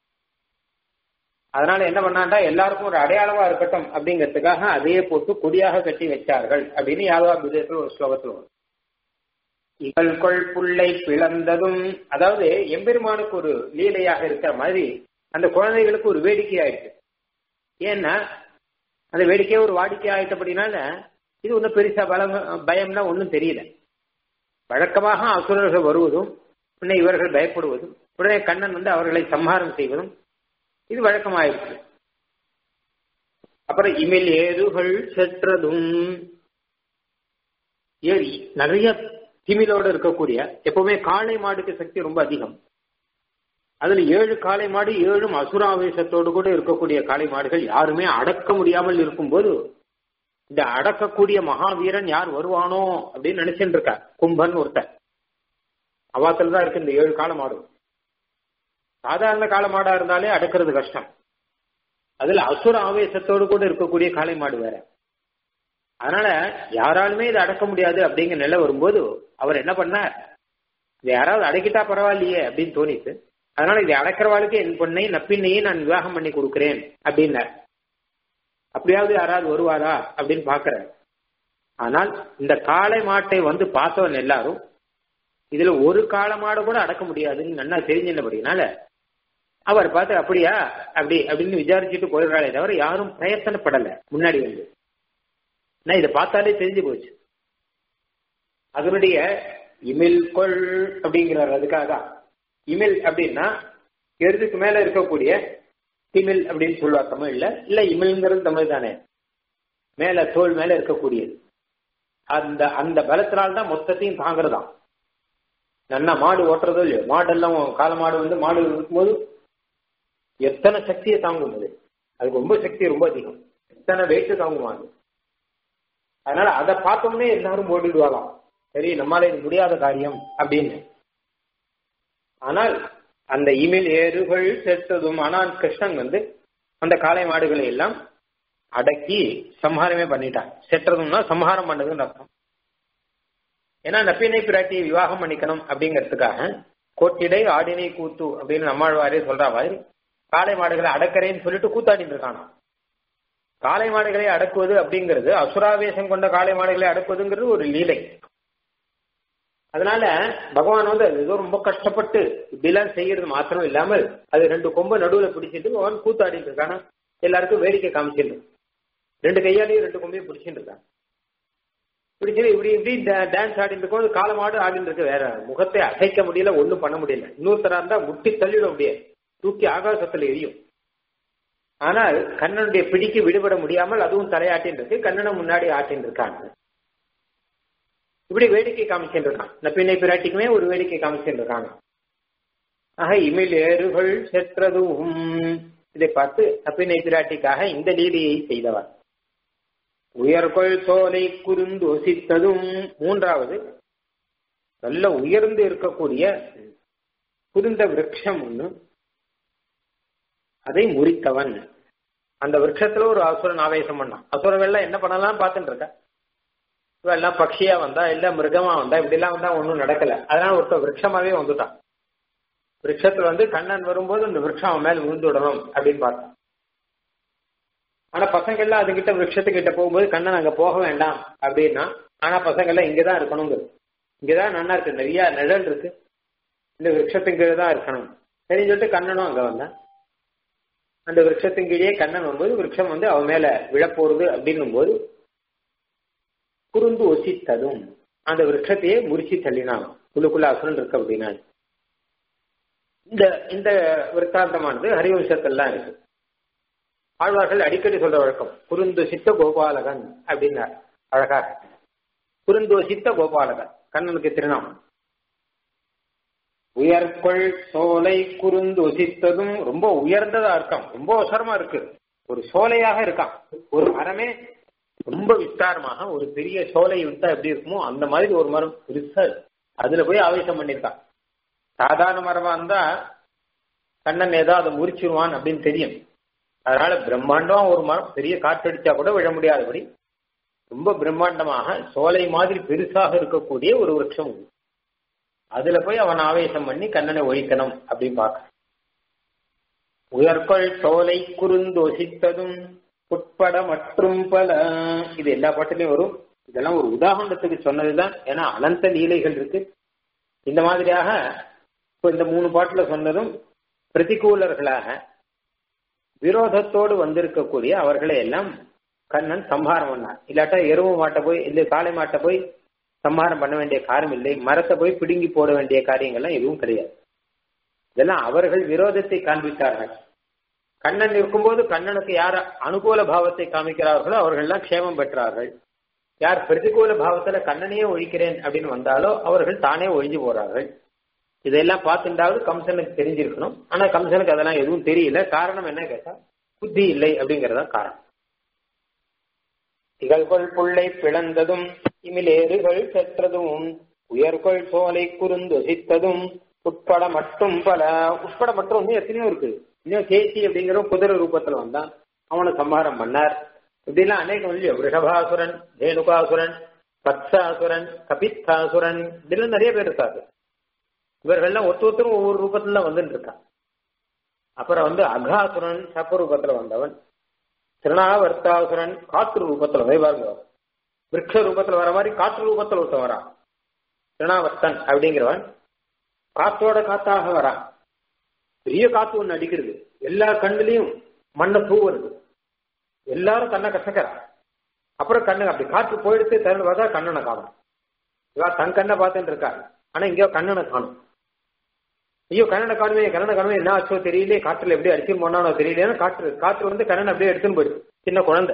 அதனால என்ன பண்ணாண்டா எல்லாருக்கும் ஒரு அடையாளமா இருக்கட்டும் அப்படிங்கிறதுக்காக அதையே போட்டு கொடியாக கட்டி வச்சார்கள் அப்படின்னு யாதவா விதத்தில் ஒரு ஸ்லோகத்தில் வரும் இகழ்கொள் புள்ளை பிளந்ததும் அதாவது எம்பெருமானுக்கு ஒரு லீலையாக இருக்கிற மாதிரி அந்த குழந்தைகளுக்கு ஒரு வேடிக்கை ஆயிடுச்சு ஏன்னா அந்த வேடிக்கையே ஒரு வாடிக்கை ஆயிட்டபடினால இது ஒன்றும் பெருசா பலம் பயம்னா ஒன்றும் தெரியல வழக்கமாக அசுரர்கள் வருவதும் உடனே இவர்கள் பயப்படுவதும் உடனே கண்ணன் வந்து அவர்களை சம்ஹாரம் செய்வதும் இது வழக்கமாயிடுச்சு அப்புறம் இமில் ஏதுகள் செற்றதும் ஏறி நிறைய திமிலோடு இருக்கக்கூடிய எப்பவுமே காளை மாடுக்கு சக்தி ரொம்ப அதிகம் அதுல ஏழு காளை மாடு ஏழும் அசுராவேசத்தோடு கூட இருக்கக்கூடிய காளை மாடுகள் யாருமே அடக்க முடியாமல் இருக்கும்போது இந்த அடக்கக்கூடிய மகாவீரன் யார் வருவானோ அப்படின்னு நினைச்சுட்டு இருக்கா கும்பன் ஒருத்தன் அவாத்துல தான் இருக்கு இந்த ஏழு கால மாடு சாதாரண கால மாடா இருந்தாலே அடக்கிறது கஷ்டம் அதுல அசுர ஆவேசத்தோடு கூட இருக்கக்கூடிய காளை மாடு வேற அதனால யாராலுமே இதை அடக்க முடியாது அப்படிங்கிற நிலை வரும்போது அவர் என்ன பண்ணார் இதை யாராவது அடக்கிட்டா பரவாயில்லையே அப்படின்னு தோணித்து அதனால இதை அடக்கிறவாளுக்கு என் பொண்ணை நப்பின்னையே நான் விவாகம் பண்ணி கொடுக்கிறேன் அப்படின்னார் அப்படியாவது யாராவது வருவாரா அப்படின்னு பாக்குறார் ஆனால் இந்த காளை மாட்டை வந்து பார்த்தவன் எல்லாரும் இதுல ஒரு காளை மாடு கூட அடக்க முடியாதுன்னு நல்லா தெரிஞ்சிருந்தபடினால அவர் பார்த்து அப்படியா அப்படி அப்படின்னு விசாரிச்சுட்டு போயிடுறாளே தவிர யாரும் பிரயத்தனப்படல முன்னாடி வந்து நான் இதை பார்த்தாலே தெரிஞ்சு போச்சு அதனுடைய இமில் கொள் அப்படிங்கிறார் அதுக்காக இமில் அப்படின்னா எருதுக்கு மேல இருக்கக்கூடிய திமில் அப்படின்னு சொல்லுவார் தமிழ்ல இல்ல இமில்ங்கிறது தமிழ் தானே மேல தோல் மேல இருக்கக்கூடியது அந்த அந்த பலத்தினால்தான் மொத்தத்தையும் தாங்குறதாம் நல்லா மாடு ஓட்டுறதோ இல்லையோ மாடெல்லாம் கால மாடு வந்து மாடு இருக்கும்போது எத்தனை சக்தியை தாங்கும் அது அதுக்கு ரொம்ப சக்தி ரொம்ப அதிகம் எத்தனை வெயிட் தாங்குமா அது அதனால அதை பார்த்தோம்னே எல்லாரும் ஓடிடுவாங்களாம் சரி நம்மளால இது முடியாத காரியம் அப்படின்னு ஆனால் அந்த இமில் ஏறுகள் செத்ததும் ஆனால் கிருஷ்ணன் வந்து அந்த காளை மாடுகளை எல்லாம் அடக்கி சம்ஹாரமே பண்ணிட்டான் செற்றதும்னா சம்ஹாரம் பண்ணதுன்னு அர்த்தம் ஏன்னா நப்பினை பிராட்டியை விவாகம் பண்ணிக்கணும் அப்படிங்கிறதுக்காக கோட்டிடை ஆடினை கூத்து அப்படின்னு நம்மாழ்வாரே சொல்ற மாதிரி காளை மாடுகளை அடக்கிறேன்னு சொல்லிட்டு கூத்தாடிட்டு இருக்கானா காளை மாடுகளை அடக்குவது அப்படிங்கிறது அசுராவேசம் கொண்ட காளை மாடுகளை அடக்குவதுங்கிறது ஒரு லீலை அதனால பகவான் வந்து அது ஏதோ ரொம்ப கஷ்டப்பட்டு இப்படிலாம் செய்யறது மாத்திரம் இல்லாமல் அது ரெண்டு கொம்ப நடுவுல பிடிச்சிட்டு பகவான் கூத்தாடிட்டு இருக்கானா எல்லாருக்கும் வேடிக்கை காமிச்சிட்டு ரெண்டு கையாலையும் ரெண்டு கொம்பையும் பிடிச்சிட்டு இருக்கான் பிடிச்சிட்டு இப்படி இப்படி டான்ஸ் ஆடிட்டு இருக்கும் காலமாடு ஆடிட்டு இருக்கு வேற முகத்தை அசைக்க முடியல ஒண்ணும் பண்ண முடியல இன்னொருத்தரா இருந்தா முட்டி தள்ளிட முடியாது தூக்கி ஆகாசத்துல எரியும் ஆனால் கண்ணனுடைய பிடிக்கு விடுபட முடியாமல் அதுவும் தலையாட்டின் இருக்கு கண்ணனை முன்னாடி ஆட்டின் இருக்காங்க இப்படி வேடிக்கை காமிச்சுட்டு இருக்கான் நப்பினை பிராட்டிக்குமே ஒரு வேடிக்கை காமிச்சுட்டு இருக்காங்க ஆக இமில் ஏறுகள் செற்றதும் இதை பார்த்து நப்பினை பிராட்டிக்காக இந்த லீலையை செய்தவர் உயர்கொள் சோலை குறுந்து ஒசித்ததும் மூன்றாவது நல்ல உயர்ந்து இருக்கக்கூடிய குருந்த விரக்ஷம் ஒண்ணு அதை முறித்தவன் அந்த விரக்ஷத்துல ஒரு அசுரன் ஆவேசம் பண்ணான் அசுரங்கள்லாம் என்ன பண்ணலாம் பார்த்துட்டு இருக்க எல்லாம் பக்ஷியா வந்தா இல்ல மிருகமா வந்தா இப்படி எல்லாம் வந்தா ஒன்னும் நடக்கல அதனால ஒருத்தர் விரக்ஷமாவே வந்துட்டான் விரக்ஷத்துல வந்து கண்ணன் வரும்போது அந்த விரக்ஷம் அவன் மேல விழுந்துடணும் அப்படின்னு பார்த்தான் ஆனா பசங்க எல்லாம் அதுகிட்ட விரக்ஷத்துக்கிட்ட போகும்போது கண்ணன் அங்க போக வேண்டாம் அப்படின்னா ஆனா பசங்க எல்லாம் இங்கதான் இருக்கணுங்கிறது இங்கதான் நல்லா இருக்கு நிறைய நிழல் இருக்கு இந்த விரக்ஷத்துக்கு தான் இருக்கணும் சரின்னு சொல்லிட்டு கண்ணனும் அங்க வந்தான் அந்த விரக்ஷத்தின் கீழே கண்ணன் வரும்போது விரக்ஷம் வந்து அவன் மேல விழப்போறது அப்படின்னும் போது குறுந்து ஒசித்ததும் அந்த விரக்ஷத்தையே முறிச்சு தள்ளினான் உள்ளுக்குள்ள அசுரன் இருக்கு அப்படின்னா இந்த இந்த விற்த்தாந்தமானது ஹரிவம்சத்தெல்லாம் இருக்கு ஆழ்வார்கள் அடிக்கடி சொல்ற வழக்கம் குறுந்தொசித்த கோபாலகன் அப்படின்னார் அழகாக குறுந்தோசித்த கோபாலகன் கண்ணனுக்கு திருநாமம் உயர்கொள் சோலை குறுந்தொசித்ததும் ரொம்ப உயர்ந்ததா இருக்கான் ரொம்ப அவசரமா இருக்கு ஒரு சோலையாக இருக்கான் ஒரு மரமே ரொம்ப விஸ்தாரமாக ஒரு பெரிய சோலை விட்டா எப்படி இருக்குமோ அந்த மாதிரி ஒரு மரம் பெருசா அதுல போய் ஆவேசம் பண்ணிருக்கான் சாதாரண மரமா இருந்தா கண்ணன் ஏதோ அதை முறிச்சிருவான் அப்படின்னு தெரியும் அதனால பிரம்மாண்டமா ஒரு மரம் பெரிய காற்றடிச்சா கூட விழ முடியாதபடி ரொம்ப பிரம்மாண்டமாக சோலை மாதிரி பெருசாக இருக்கக்கூடிய ஒரு விரக்ஷம் அதுல போய் அவன் ஆவேசம் பண்ணி கண்ணனை ஒழிக்கணும் அப்படின்னு பார்க்க உயர்கொள் சோலை குறுந்தோசித்ததும் உட்பட மற்றும் பல இது எல்லா பாட்டிலையும் வரும் இதெல்லாம் ஒரு உதாரணத்துக்கு சொன்னதுதான் ஏன்னா அனந்த லீலைகள் இருக்கு இந்த மாதிரியாக இப்போ இந்த மூணு பாட்டுல சொன்னதும் பிரதிகூலர்களாக விரோதத்தோடு வந்திருக்கக்கூடிய அவர்களை எல்லாம் கண்ணன் சம்ஹாரம் பண்ணார் இல்லாட்டா எருவு மாட்டை போய் இல்லை காளை மாட்டை போய் சம்ஹாரம் பண்ண வேண்டிய காரியம் இல்லை மரத்தை போய் பிடுங்கி போட வேண்டிய காரியங்கள்லாம் எதுவும் கிடையாது இதெல்லாம் அவர்கள் விரோதத்தை காண்பித்தார்கள் கண்ணன் இருக்கும்போது கண்ணனுக்கு யார் அனுகூல பாவத்தை காமிக்கிறார்களோ அவர்கள்லாம் க்ஷேமம் பெற்றார்கள் யார் பிரதிகூல பாவத்துல கண்ணனையே ஒழிக்கிறேன் அப்படின்னு வந்தாலோ அவர்கள் தானே ஒழிஞ்சு போறார்கள் இதெல்லாம் பார்த்துட்டாவது கம்சனுக்கு தெரிஞ்சிருக்கணும் ஆனா கம்சனுக்கு அதெல்லாம் எதுவும் தெரியல காரணம் என்ன கேட்டா புத்தி இல்லை அப்படிங்கறதா காரணம் திகழ்கொள் புள்ளை பிளந்ததும் இமிலேறுகள் செற்றதும் உயர்கொள் சோலை குறுந்தொசித்ததும் உட்பட மட்டும் பல உட்பட மட்டும் வந்து எத்தனையோ இருக்கு இன்னும் கேசி அப்படிங்கிற குதிரை ரூபத்துல வந்தான் அவனை சம்ஹாரம் பண்ணார் இப்படிலாம் அநேகம் இல்லையோ ரிஷபாசுரன் தேனுகாசுரன் பத்சாசுரன் கபித்தாசுரன் இப்படிலாம் நிறைய பேர் இருக்காரு இவர்கள்லாம் ஒருத்த ஒருத்தரும் ஒவ்வொரு ரூபத்துல வந்துட்டு இருக்கான் அப்புறம் வந்து அகாசுரன் சப்ப ரூபத்துல வந்தவன் திருநாவர்த்தாசுரன் காற்று ரூபத்துல வைவாங்க விரக்ஷ ரூபத்துல வர மாதிரி காற்று ரூபத்துல ஒருத்தன் வரான் திருநாவர்த்தன் அப்படிங்கிறவன் காத்தோட காத்தாக வரான் பெரிய காத்து ஒண்ணு அடிக்கிறது எல்லா கண்ணுலயும் மண்ணை தூவுறது எல்லாரும் கண்ணை கசக்கிறா அப்புறம் கண்ணு அப்படி காற்று போயிடுத்து திறந்து பார்த்தா கண்ணனை காணும் இவா தன் கண்ணை பார்த்துட்டு இருக்கா ஆனா இங்கேயோ கண்ணனை காணும் ஐயோ கண்ணனை காணுமே கண்ணனை காணுமே என்ன ஆச்சோ தெரியல காற்றுல எப்படி அடிச்சுன்னு போனானோ தெரியல காற்று காற்று வந்து கண்ணன் அப்படியே எடுத்துன்னு போயிடுது சின்ன குழந்தை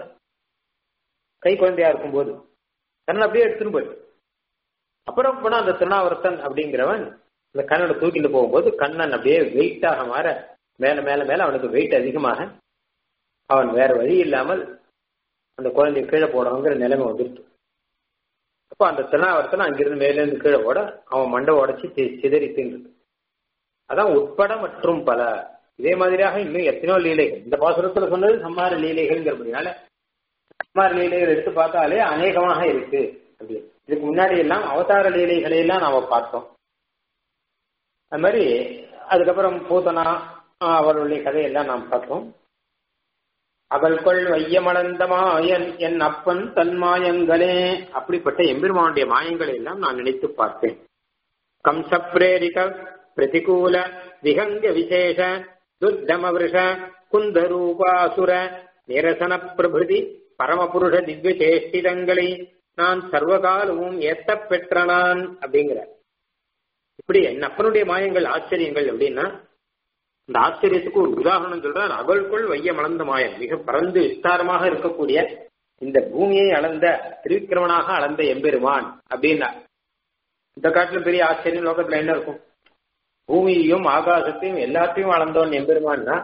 கை குழந்தையா இருக்கும்போது கண்ணன் அப்படியே எடுத்துன்னு போயிடுது அப்புறம் போனா அந்த திருநாவர்த்தன் அப்படிங்கிறவன் இந்த கண்ணனை தூக்கிட்டு போகும்போது கண்ணன் அப்படியே வெயிட்டாக மாற மேல மேல மேல அவனுக்கு வெயிட் அதிகமாக அவன் வேற வழி இல்லாமல் அந்த குழந்தைய கீழே போடணுங்கிற நிலைமை வந்துருச்சு அப்போ அந்த திருநாவர்த்தனை அங்கிருந்து மேலேருந்து கீழே போட அவன் மண்டை உடச்சி சிதறி தின்றது அதான் உட்பட மற்றும் பல இதே மாதிரியாக இன்னும் எத்தனையோ லீலைகள் இந்த பாசுரத்துல சொன்னது சம்மார லீலைகள்ங்கிறபடினால சம்மார லீலைகள் எடுத்து பார்த்தாலே அநேகமாக இருக்கு அப்படி இதுக்கு முன்னாடி எல்லாம் அவதார லீலைகளை எல்லாம் நாம பார்த்தோம் அது மாதிரி அதுக்கப்புறம் பூத்தனா அவளுடைய கதையெல்லாம் நாம் பார்த்தோம் அவள்கொள் வையமளந்த மாயன் என் அப்பன் தன் மாயங்களே அப்படிப்பட்ட எம்பெருமானுடைய மாயங்களை எல்லாம் நான் நினைத்து பார்த்தேன் கம்ச பிரேரிக பிரதிகூல விஹங்க விசேஷ துர்தமவிருஷ குந்தரூபாசுர நிரசன பிரபிருதி பரமபுருஷ திவ்ய சேஷ்டிதங்களை நான் சர்வகாலமும் ஏத்த பெற்ற நான் அப்படிங்கிற இப்படி என் அப்பனுடைய மாயங்கள் ஆச்சரியங்கள் அப்படின்னா இந்த ஆச்சரியத்துக்கு ஒரு உதாரணம் சொல்றார் அவளுக்குள் வைய மலர்ந்த மாயம் மிக பறந்து விஸ்தாரமாக இருக்கக்கூடிய இந்த பூமியை அளந்த திருவிக்கிரமனாக அளந்த எம்பெருமான் அப்படின்னா இந்த காட்டிலும் பெரிய ஆச்சரியம் லோகத்துல என்ன இருக்கும் பூமியையும் ஆகாசத்தையும் எல்லாத்தையும் அளந்தவன் எம்பெருமான்னா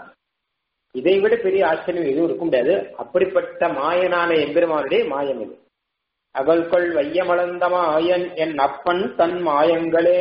இதை விட பெரிய ஆச்சரியம் எதுவும் இருக்க முடியாது அப்படிப்பட்ட மாயனான எம்பெருமானுடைய மாயம் இது அவள்கொள் வையமளந்த மாயன் என் அப்பன் தன் மாயங்களே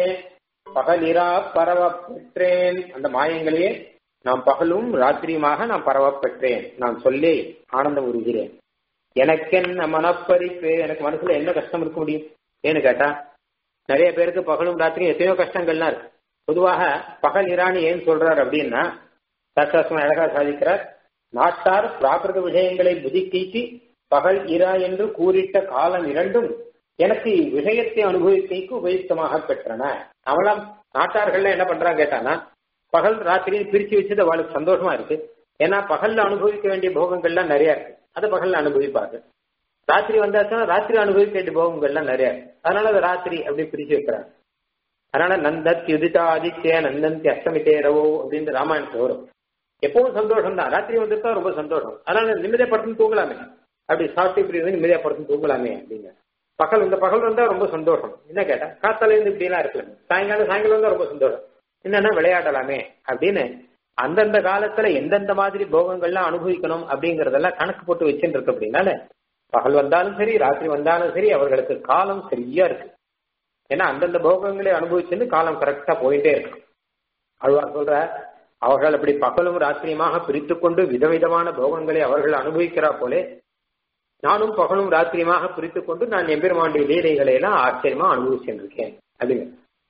பகலிரா பரவ பெற்றேன் அந்த மாயங்களையே நான் பகலும் ராத்திரியுமாக நான் பரவ பெற்றேன் நான் சொல்லி ஆனந்தம் உறுகிறேன் எனக்கென்ன மனப்பறிப்பு எனக்கு மனசுல என்ன கஷ்டம் இருக்க முடியும் ஏன்னு கேட்டா நிறைய பேருக்கு பகலும் ராத்திரியும் எத்தனையோ கஷ்டங்கள்லாம் இருக்கு பொதுவாக பகல் இராணி ஏன் சொல்றார் அப்படின்னா சாஸ்திரம் அழகா சாதிக்கிறார் நாட்டார் பிராகிருத விஷயங்களை புதிக்கீட்டி பகல் இரா என்று கூறிட்ட காலம் இரண்டும் எனக்கு விஷயத்தை அனுபவிக்கைக்கு உபயுக்தமாக பெற்றன அவளாம் நாட்டார்கள்ல என்ன பண்றாங்க கேட்டானா பகல் ராத்திரி பிரிச்சு வச்சது அவளுக்கு சந்தோஷமா இருக்கு ஏன்னா பகல்ல அனுபவிக்க வேண்டிய போகங்கள்லாம் நிறைய இருக்கு அது பகல்ல அனுபவிப்பாங்க ராத்திரி வந்தாச்சுன்னா ராத்திரி அனுபவிக்க வேண்டிய போகங்கள்லாம் நிறைய இருக்கு அதனால அது ராத்திரி அப்படி பிரிச்சு வைக்கிறாங்க அதனால நந்தத் யுதிதா ஆதித்ய நந்தந்தி அஸ்தமித்தேரவோ அப்படின்னு ராமாயணத்துல வரும் எப்பவும் சந்தோஷம் தான் ராத்திரி வந்துட்டா ரொம்ப சந்தோஷம் அதனால நிம்மதியா படுத்து தூங்கலாமே அப்படி சாப்பிட்டு இப்படி வந்து நிம்மதியா படுத்து தூங்கலாமே அப்படிங்க பகல் இந்த பகல் வந்தா ரொம்ப சந்தோஷம் என்ன கேட்டா காத்தால இருந்து இப்படி எல்லாம் இருக்கலாம் சாயங்காலம் சாயங்காலம் வந்தா ரொம்ப சந்தோஷம் என்னன்னா விளையாடலாமே அப்படின்னு அந்தந்த காலத்துல எந்தெந்த மாதிரி போகங்கள்லாம் அனுபவிக்கணும் அப்படிங்கறதெல்லாம் கணக்கு போட்டு வச்சுட்டு இருக்கு அப்படின்னால பகல் வந்தாலும் சரி ராத்திரி வந்தாலும் சரி அவர்களுக்கு காலம் சரியா இருக்கு ஏன்னா அந்தந்த போகங்களை அனுபவிச்சுன்னு காலம் கரெக்டா போயிட்டே இருக்கு அழ்வார் சொல்ற அவர்கள் அப்படி பகலும் ராத்திரியுமாக பிரித்து கொண்டு விதவிதமான போகங்களை அவர்கள் அனுபவிக்கிறா போலே நானும் பகலும் ராத்திரியுமாக பிரித்து கொண்டு நான் எம்பெருமாண்டிய லீலைகளை எல்லாம் ஆச்சரியமா அனுபவிச்சுருக்கேன் அப்படிங்க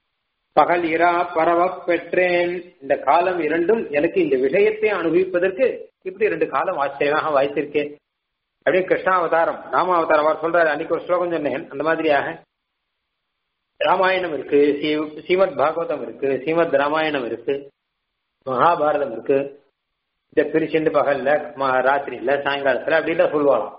பகல் இரா பரவ பெற்றேன் இந்த காலம் இரண்டும் எனக்கு இந்த விஷயத்தை அனுபவிப்பதற்கு இப்படி ரெண்டு காலம் ஆச்சரியமாக வாய்த்திருக்கேன் அப்படியே கிருஷ்ணாவதாரம் ராமாவதாரம் அவர் சொல்றாரு அன்னைக்கு ஒரு ஸ்லோகம் சொன்னேன் அந்த மாதிரியாக ராமாயணம் இருக்கு ஸ்ரீமத் பாகவதம் இருக்கு ஸ்ரீமத் ராமாயணம் இருக்கு மகாபாரதம் இருக்கு இந்த பிரிச்சுண்டு பகல்ல ராத்திரியில சாயங்காலத்துல அப்படின்லாம் சொல்லுவாங்களாம்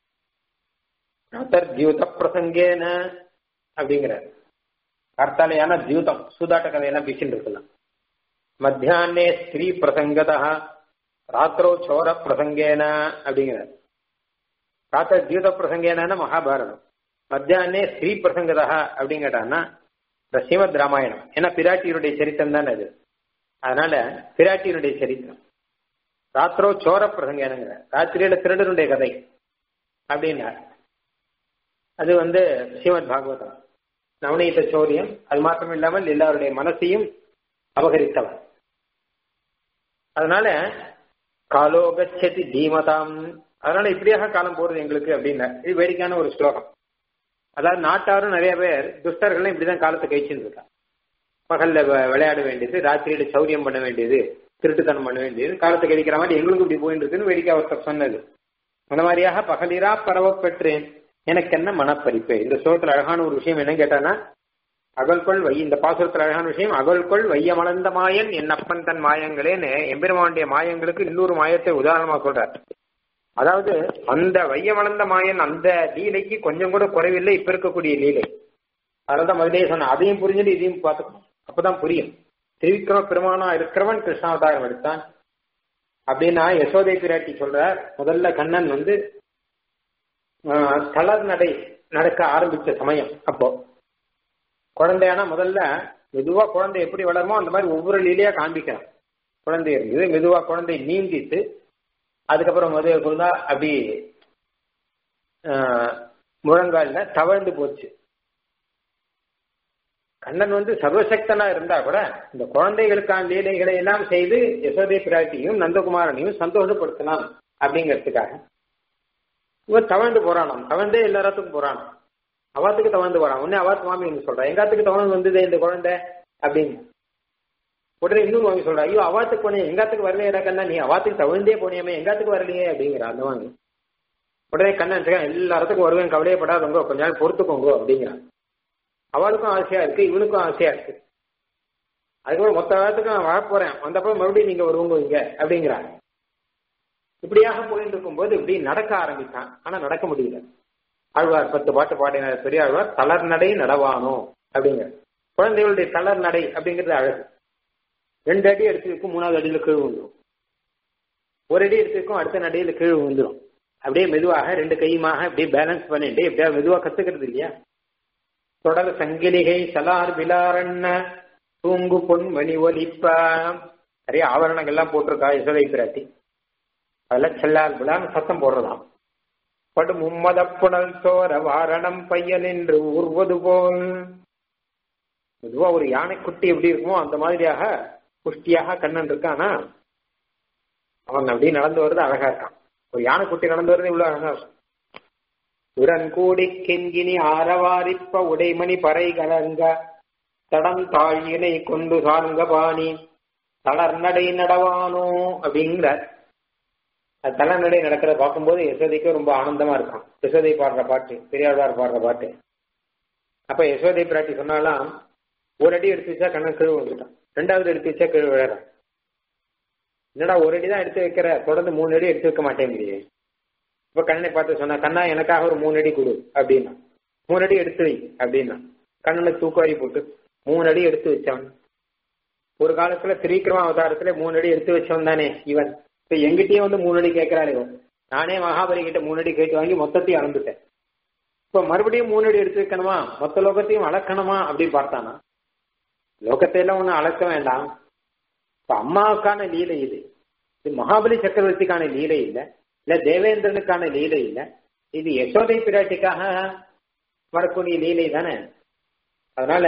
தியூத பிரசங்கேன அப்படிங்கிற கர்த்தாலையான தியூதம் சூதாட்ட கதையெல்லாம் பேசிட்டு இருக்கலாம் மத்தியானே ஸ்திரீ பிரசங்கதா ராத்திரோ சோர பிரசங்கேன அப்படிங்கிற ராத்திர தியூத பிரசங்கேன மகாபாரதம் மத்தியானே ஸ்ரீ பிரசங்கதா அப்படின்னு கேட்டான்னா இந்த ஸ்ரீமத் ராமாயணம் ஏன்னா பிராட்டியருடைய சரித்திரம் தானே அது அதனால பிராட்டியருடைய சரித்திரம் ராத்திரோ சோர பிரசங்கேனுங்கிற ராத்திரியில திருடனுடைய கதை அப்படின்னா அது வந்து ஸ்ரீமத் பாகவதம் நவநீத சௌரியம் அது மாத்திரம் இல்லாமல் எல்லாருடைய மனசையும் அபகரித்தவன் அதனால காலோ கச்சதி தீமதாம் அதனால இப்படியாக காலம் போறது எங்களுக்கு அப்படின்னா இது வேடிக்கையான ஒரு ஸ்லோகம் அதாவது நாட்டாரும் நிறைய பேர் துஷ்டர்களும் இப்படிதான் காலத்தை கழிச்சுட்டு இருக்கா பகல்ல வ- விளையாட வேண்டியது ராத்திரியில சௌரியம் பண்ண வேண்டியது திருட்டுத்தனம் பண்ண வேண்டியது காலத்தை கழிக்கிற மாதிரி எங்களுக்கும் இப்படி போயிட்டு இருக்குன்னு வேடிக்கை ஒருத்தர் சொன்னது அந்த மாதிரியாக பகலிரா பரவ பெற்றேன் எனக்கு என்ன மனப்பறிப்பு இந்த ஸ்லோகத்துல அழகான ஒரு விஷயம் என்ன கேட்டானா அகல்கொள் வை இந்த பாசுரத்துல அழகான விஷயம் அகல்கொள் வையமளந்த மாயன் என் அப்பன் தன் மாயங்களேன்னு எம்பெருமானுடைய மாயங்களுக்கு இன்னொரு மாயத்தை உதாரணமா சொல்றார் அதாவது அந்த வையமளந்த மாயன் அந்த லீலைக்கு கொஞ்சம் கூட குறைவில்லை இப்ப இருக்கக்கூடிய லீலை அதனால்தான் முதலே சொன்னேன் அதையும் புரிஞ்சுட்டு இதையும் பார்த்துக்கணும் அப்பதான் புரியும் திருவிக்கிரம பெருமானா இருக்கிறவன் கிருஷ்ணாவதாரம் எடுத்தான் அப்படின்னா யசோதை பிராட்டி சொல்ற முதல்ல கண்ணன் வந்து ஆஹ், தளர் நடை நடக்க ஆரம்பிச்ச சமயம் அப்போ குழந்தையானா முதல்ல மெதுவா குழந்தை எப்படி வளருமோ அந்த மாதிரி ஒவ்வொரு லீலையா காண்பிக்கிறான் குழந்தை இருந்தது மெதுவா குழந்தை நீந்திட்டு அதுக்கப்புறம் முதல்ல குழந்தா அப்படி ஆஹ், முழங்கால்ல தவழ்ந்து போச்சு கண்ணன் வந்து சர்வசக்தனா இருந்தா கூட இந்த குழந்தைகளுக்கான லீலைகளை எல்லாம் செய்து யசோதை பிராட்டியும் நந்தகுமாரனையும் சந்தோஷப்படுத்தலாம் அப்படிங்கிறதுக்காக இவன் தவழ்ந்து போறானாம் தவழ்ந்தே எல்லா இடத்துக்கும் போறான் அவாத்துக்கு தவழ்ந்து போறான் உடனே அவா சுவாமி என்ன சொல்றா எங்காத்துக்கு தவழ்ந்து வந்ததே இந்த குழந்தை அப்படின்னு உடனே இன்னும் சுவாமி சொல்றா ஐயோ அவாத்துக்கு போனே எங்காத்துக்கு வரலையே கண்ணா நீ அவாத்துக்கு தவழ்ந்தே போனியமே எங்காத்துக்கு வரலையே அப்படிங்கிறா அந்த வாங்கி உடனே கண்ணன் சொல்றான், எல்லா இடத்துக்கும் வருவேன் கவலையப்படாதவங்க கொஞ்ச நாள் பொறுத்துக்கோங்க அப்படிங்கிறான் அவளுக்கும் ஆசையா இருக்கு இவனுக்கும் ஆசையா இருக்கு அதுக்கப்புறம் மொத்த காலத்துக்கு நான் வரப்போறேன் வந்தப்ப மறுபடியும் நீங்க வருவங்க இங்க அப்படிங்கிறாங்க இப்படியாக போயிட்டு இருக்கும்போது இப்படி நடக்க ஆரம்பித்தான் ஆனா நடக்க முடியல ஆழ்வார் பத்து பாட்டு பாடின பெரிய ஆழ்வார் தளர் நடை நடவானோ அப்படிங்கிற குழந்தைகளுடைய தளர் நடை அப்படிங்கிறது அழகு ரெண்டு அடி எடுத்து வைக்கும் மூணாவது அடியில கீழ் விழுந்துரும் ஒரு அடி எடுத்து வைக்கும் அடுத்த நடையில கீழ் விழுந்துரும் அப்படியே மெதுவாக ரெண்டு கையுமாக அப்படியே பேலன்ஸ் பண்ணிட்டு எப்படியா மெதுவா கத்துக்கிறது இல்லையா தொடர் சங்கிலிகை சலார் விலாரண்ண தூங்கு பொன் மணி ஒலிப்ப நிறைய ஆவரணங்கள் எல்லாம் போட்டிருக்கா யசோதை பிராட்டி அதெல்லாம் செல்லார் விழான்னு சத்தம் போடுறதாம் படு மும்மத புனல் சோர வாரணம் பையன் என்று ஊர்வது போல் மெதுவா ஒரு யானைக்குட்டி எப்படி இருக்குமோ அந்த மாதிரியாக புஷ்டியாக கண்ணன் இருக்கானா அவன் அப்படியே நடந்து வருது அழகா இருக்கான் ஒரு யானைக்குட்டி நடந்து வருது இவ்வளவு அழகா இருக்கும் உடன் கூடி கெங்கினி ஆரவாரிப்ப உடைமணி பறை கலங்க தடம் தாழியினை கொண்டு சார்ந்த பாணி தளர் நடை நடவானோ அப்படிங்கிற அது தளர் நடை நடக்கிறத பார்க்கும்போது யசோதைக்கு ரொம்ப ஆனந்தமா இருக்கும் யசோதை பாடுற பாட்டு பெரியாழ்வார் பாடுற பாட்டு அப்ப யசோதை பிராட்டி சொன்னாலாம் ஒரு அடி எடுத்து வச்சா கண்ணன் கீழ் வந்துட்டான் ரெண்டாவது எடுத்து வச்சா கீழ் விழறான் என்னடா ஒரு அடி தான் எடுத்து வைக்கிற தொடர்ந்து மூணு அடி எடுத்து வைக்க மாட்டேங்குது இப்ப கண்ணனை பார்த்து சொன்னா கண்ணா எனக்காக ஒரு மூணு அடி கொடு அப்படின்னா மூணு அடி எடுத்து வை அப்படின்னா கண்ணனை தூக்குவாரி போட்டு மூணு அடி எடுத்து வச்சவன் ஒரு காலத்துல திரிக்கிரம அவதாரத்துல மூணு அடி எடுத்து வச்சவன் தானே இவன் இப்ப எங்கிட்டயே வந்து மூணு அடி கேட்கிறாரு இவன் நானே மகாபலி கிட்ட மூணு அடி கேட்டு வாங்கி மொத்தத்தையும் அளந்துட்டேன் இப்ப மறுபடியும் மூணு அடி எடுத்து வைக்கணுமா மொத்த லோகத்தையும் அளக்கணுமா அப்படின்னு பார்த்தானா லோகத்தை எல்லாம் ஒன்னும் அளக்க வேண்டாம் இப்ப அம்மாவுக்கான லீலை இது இது மகாபலி சக்கரவர்த்திக்கான லீலை இல்லை இல்ல தேவேந்திரனுக்கான லீலை இல்ல இது யசோதை பிராட்டிக்காக வரக்கூடிய லீலை தானே அதனால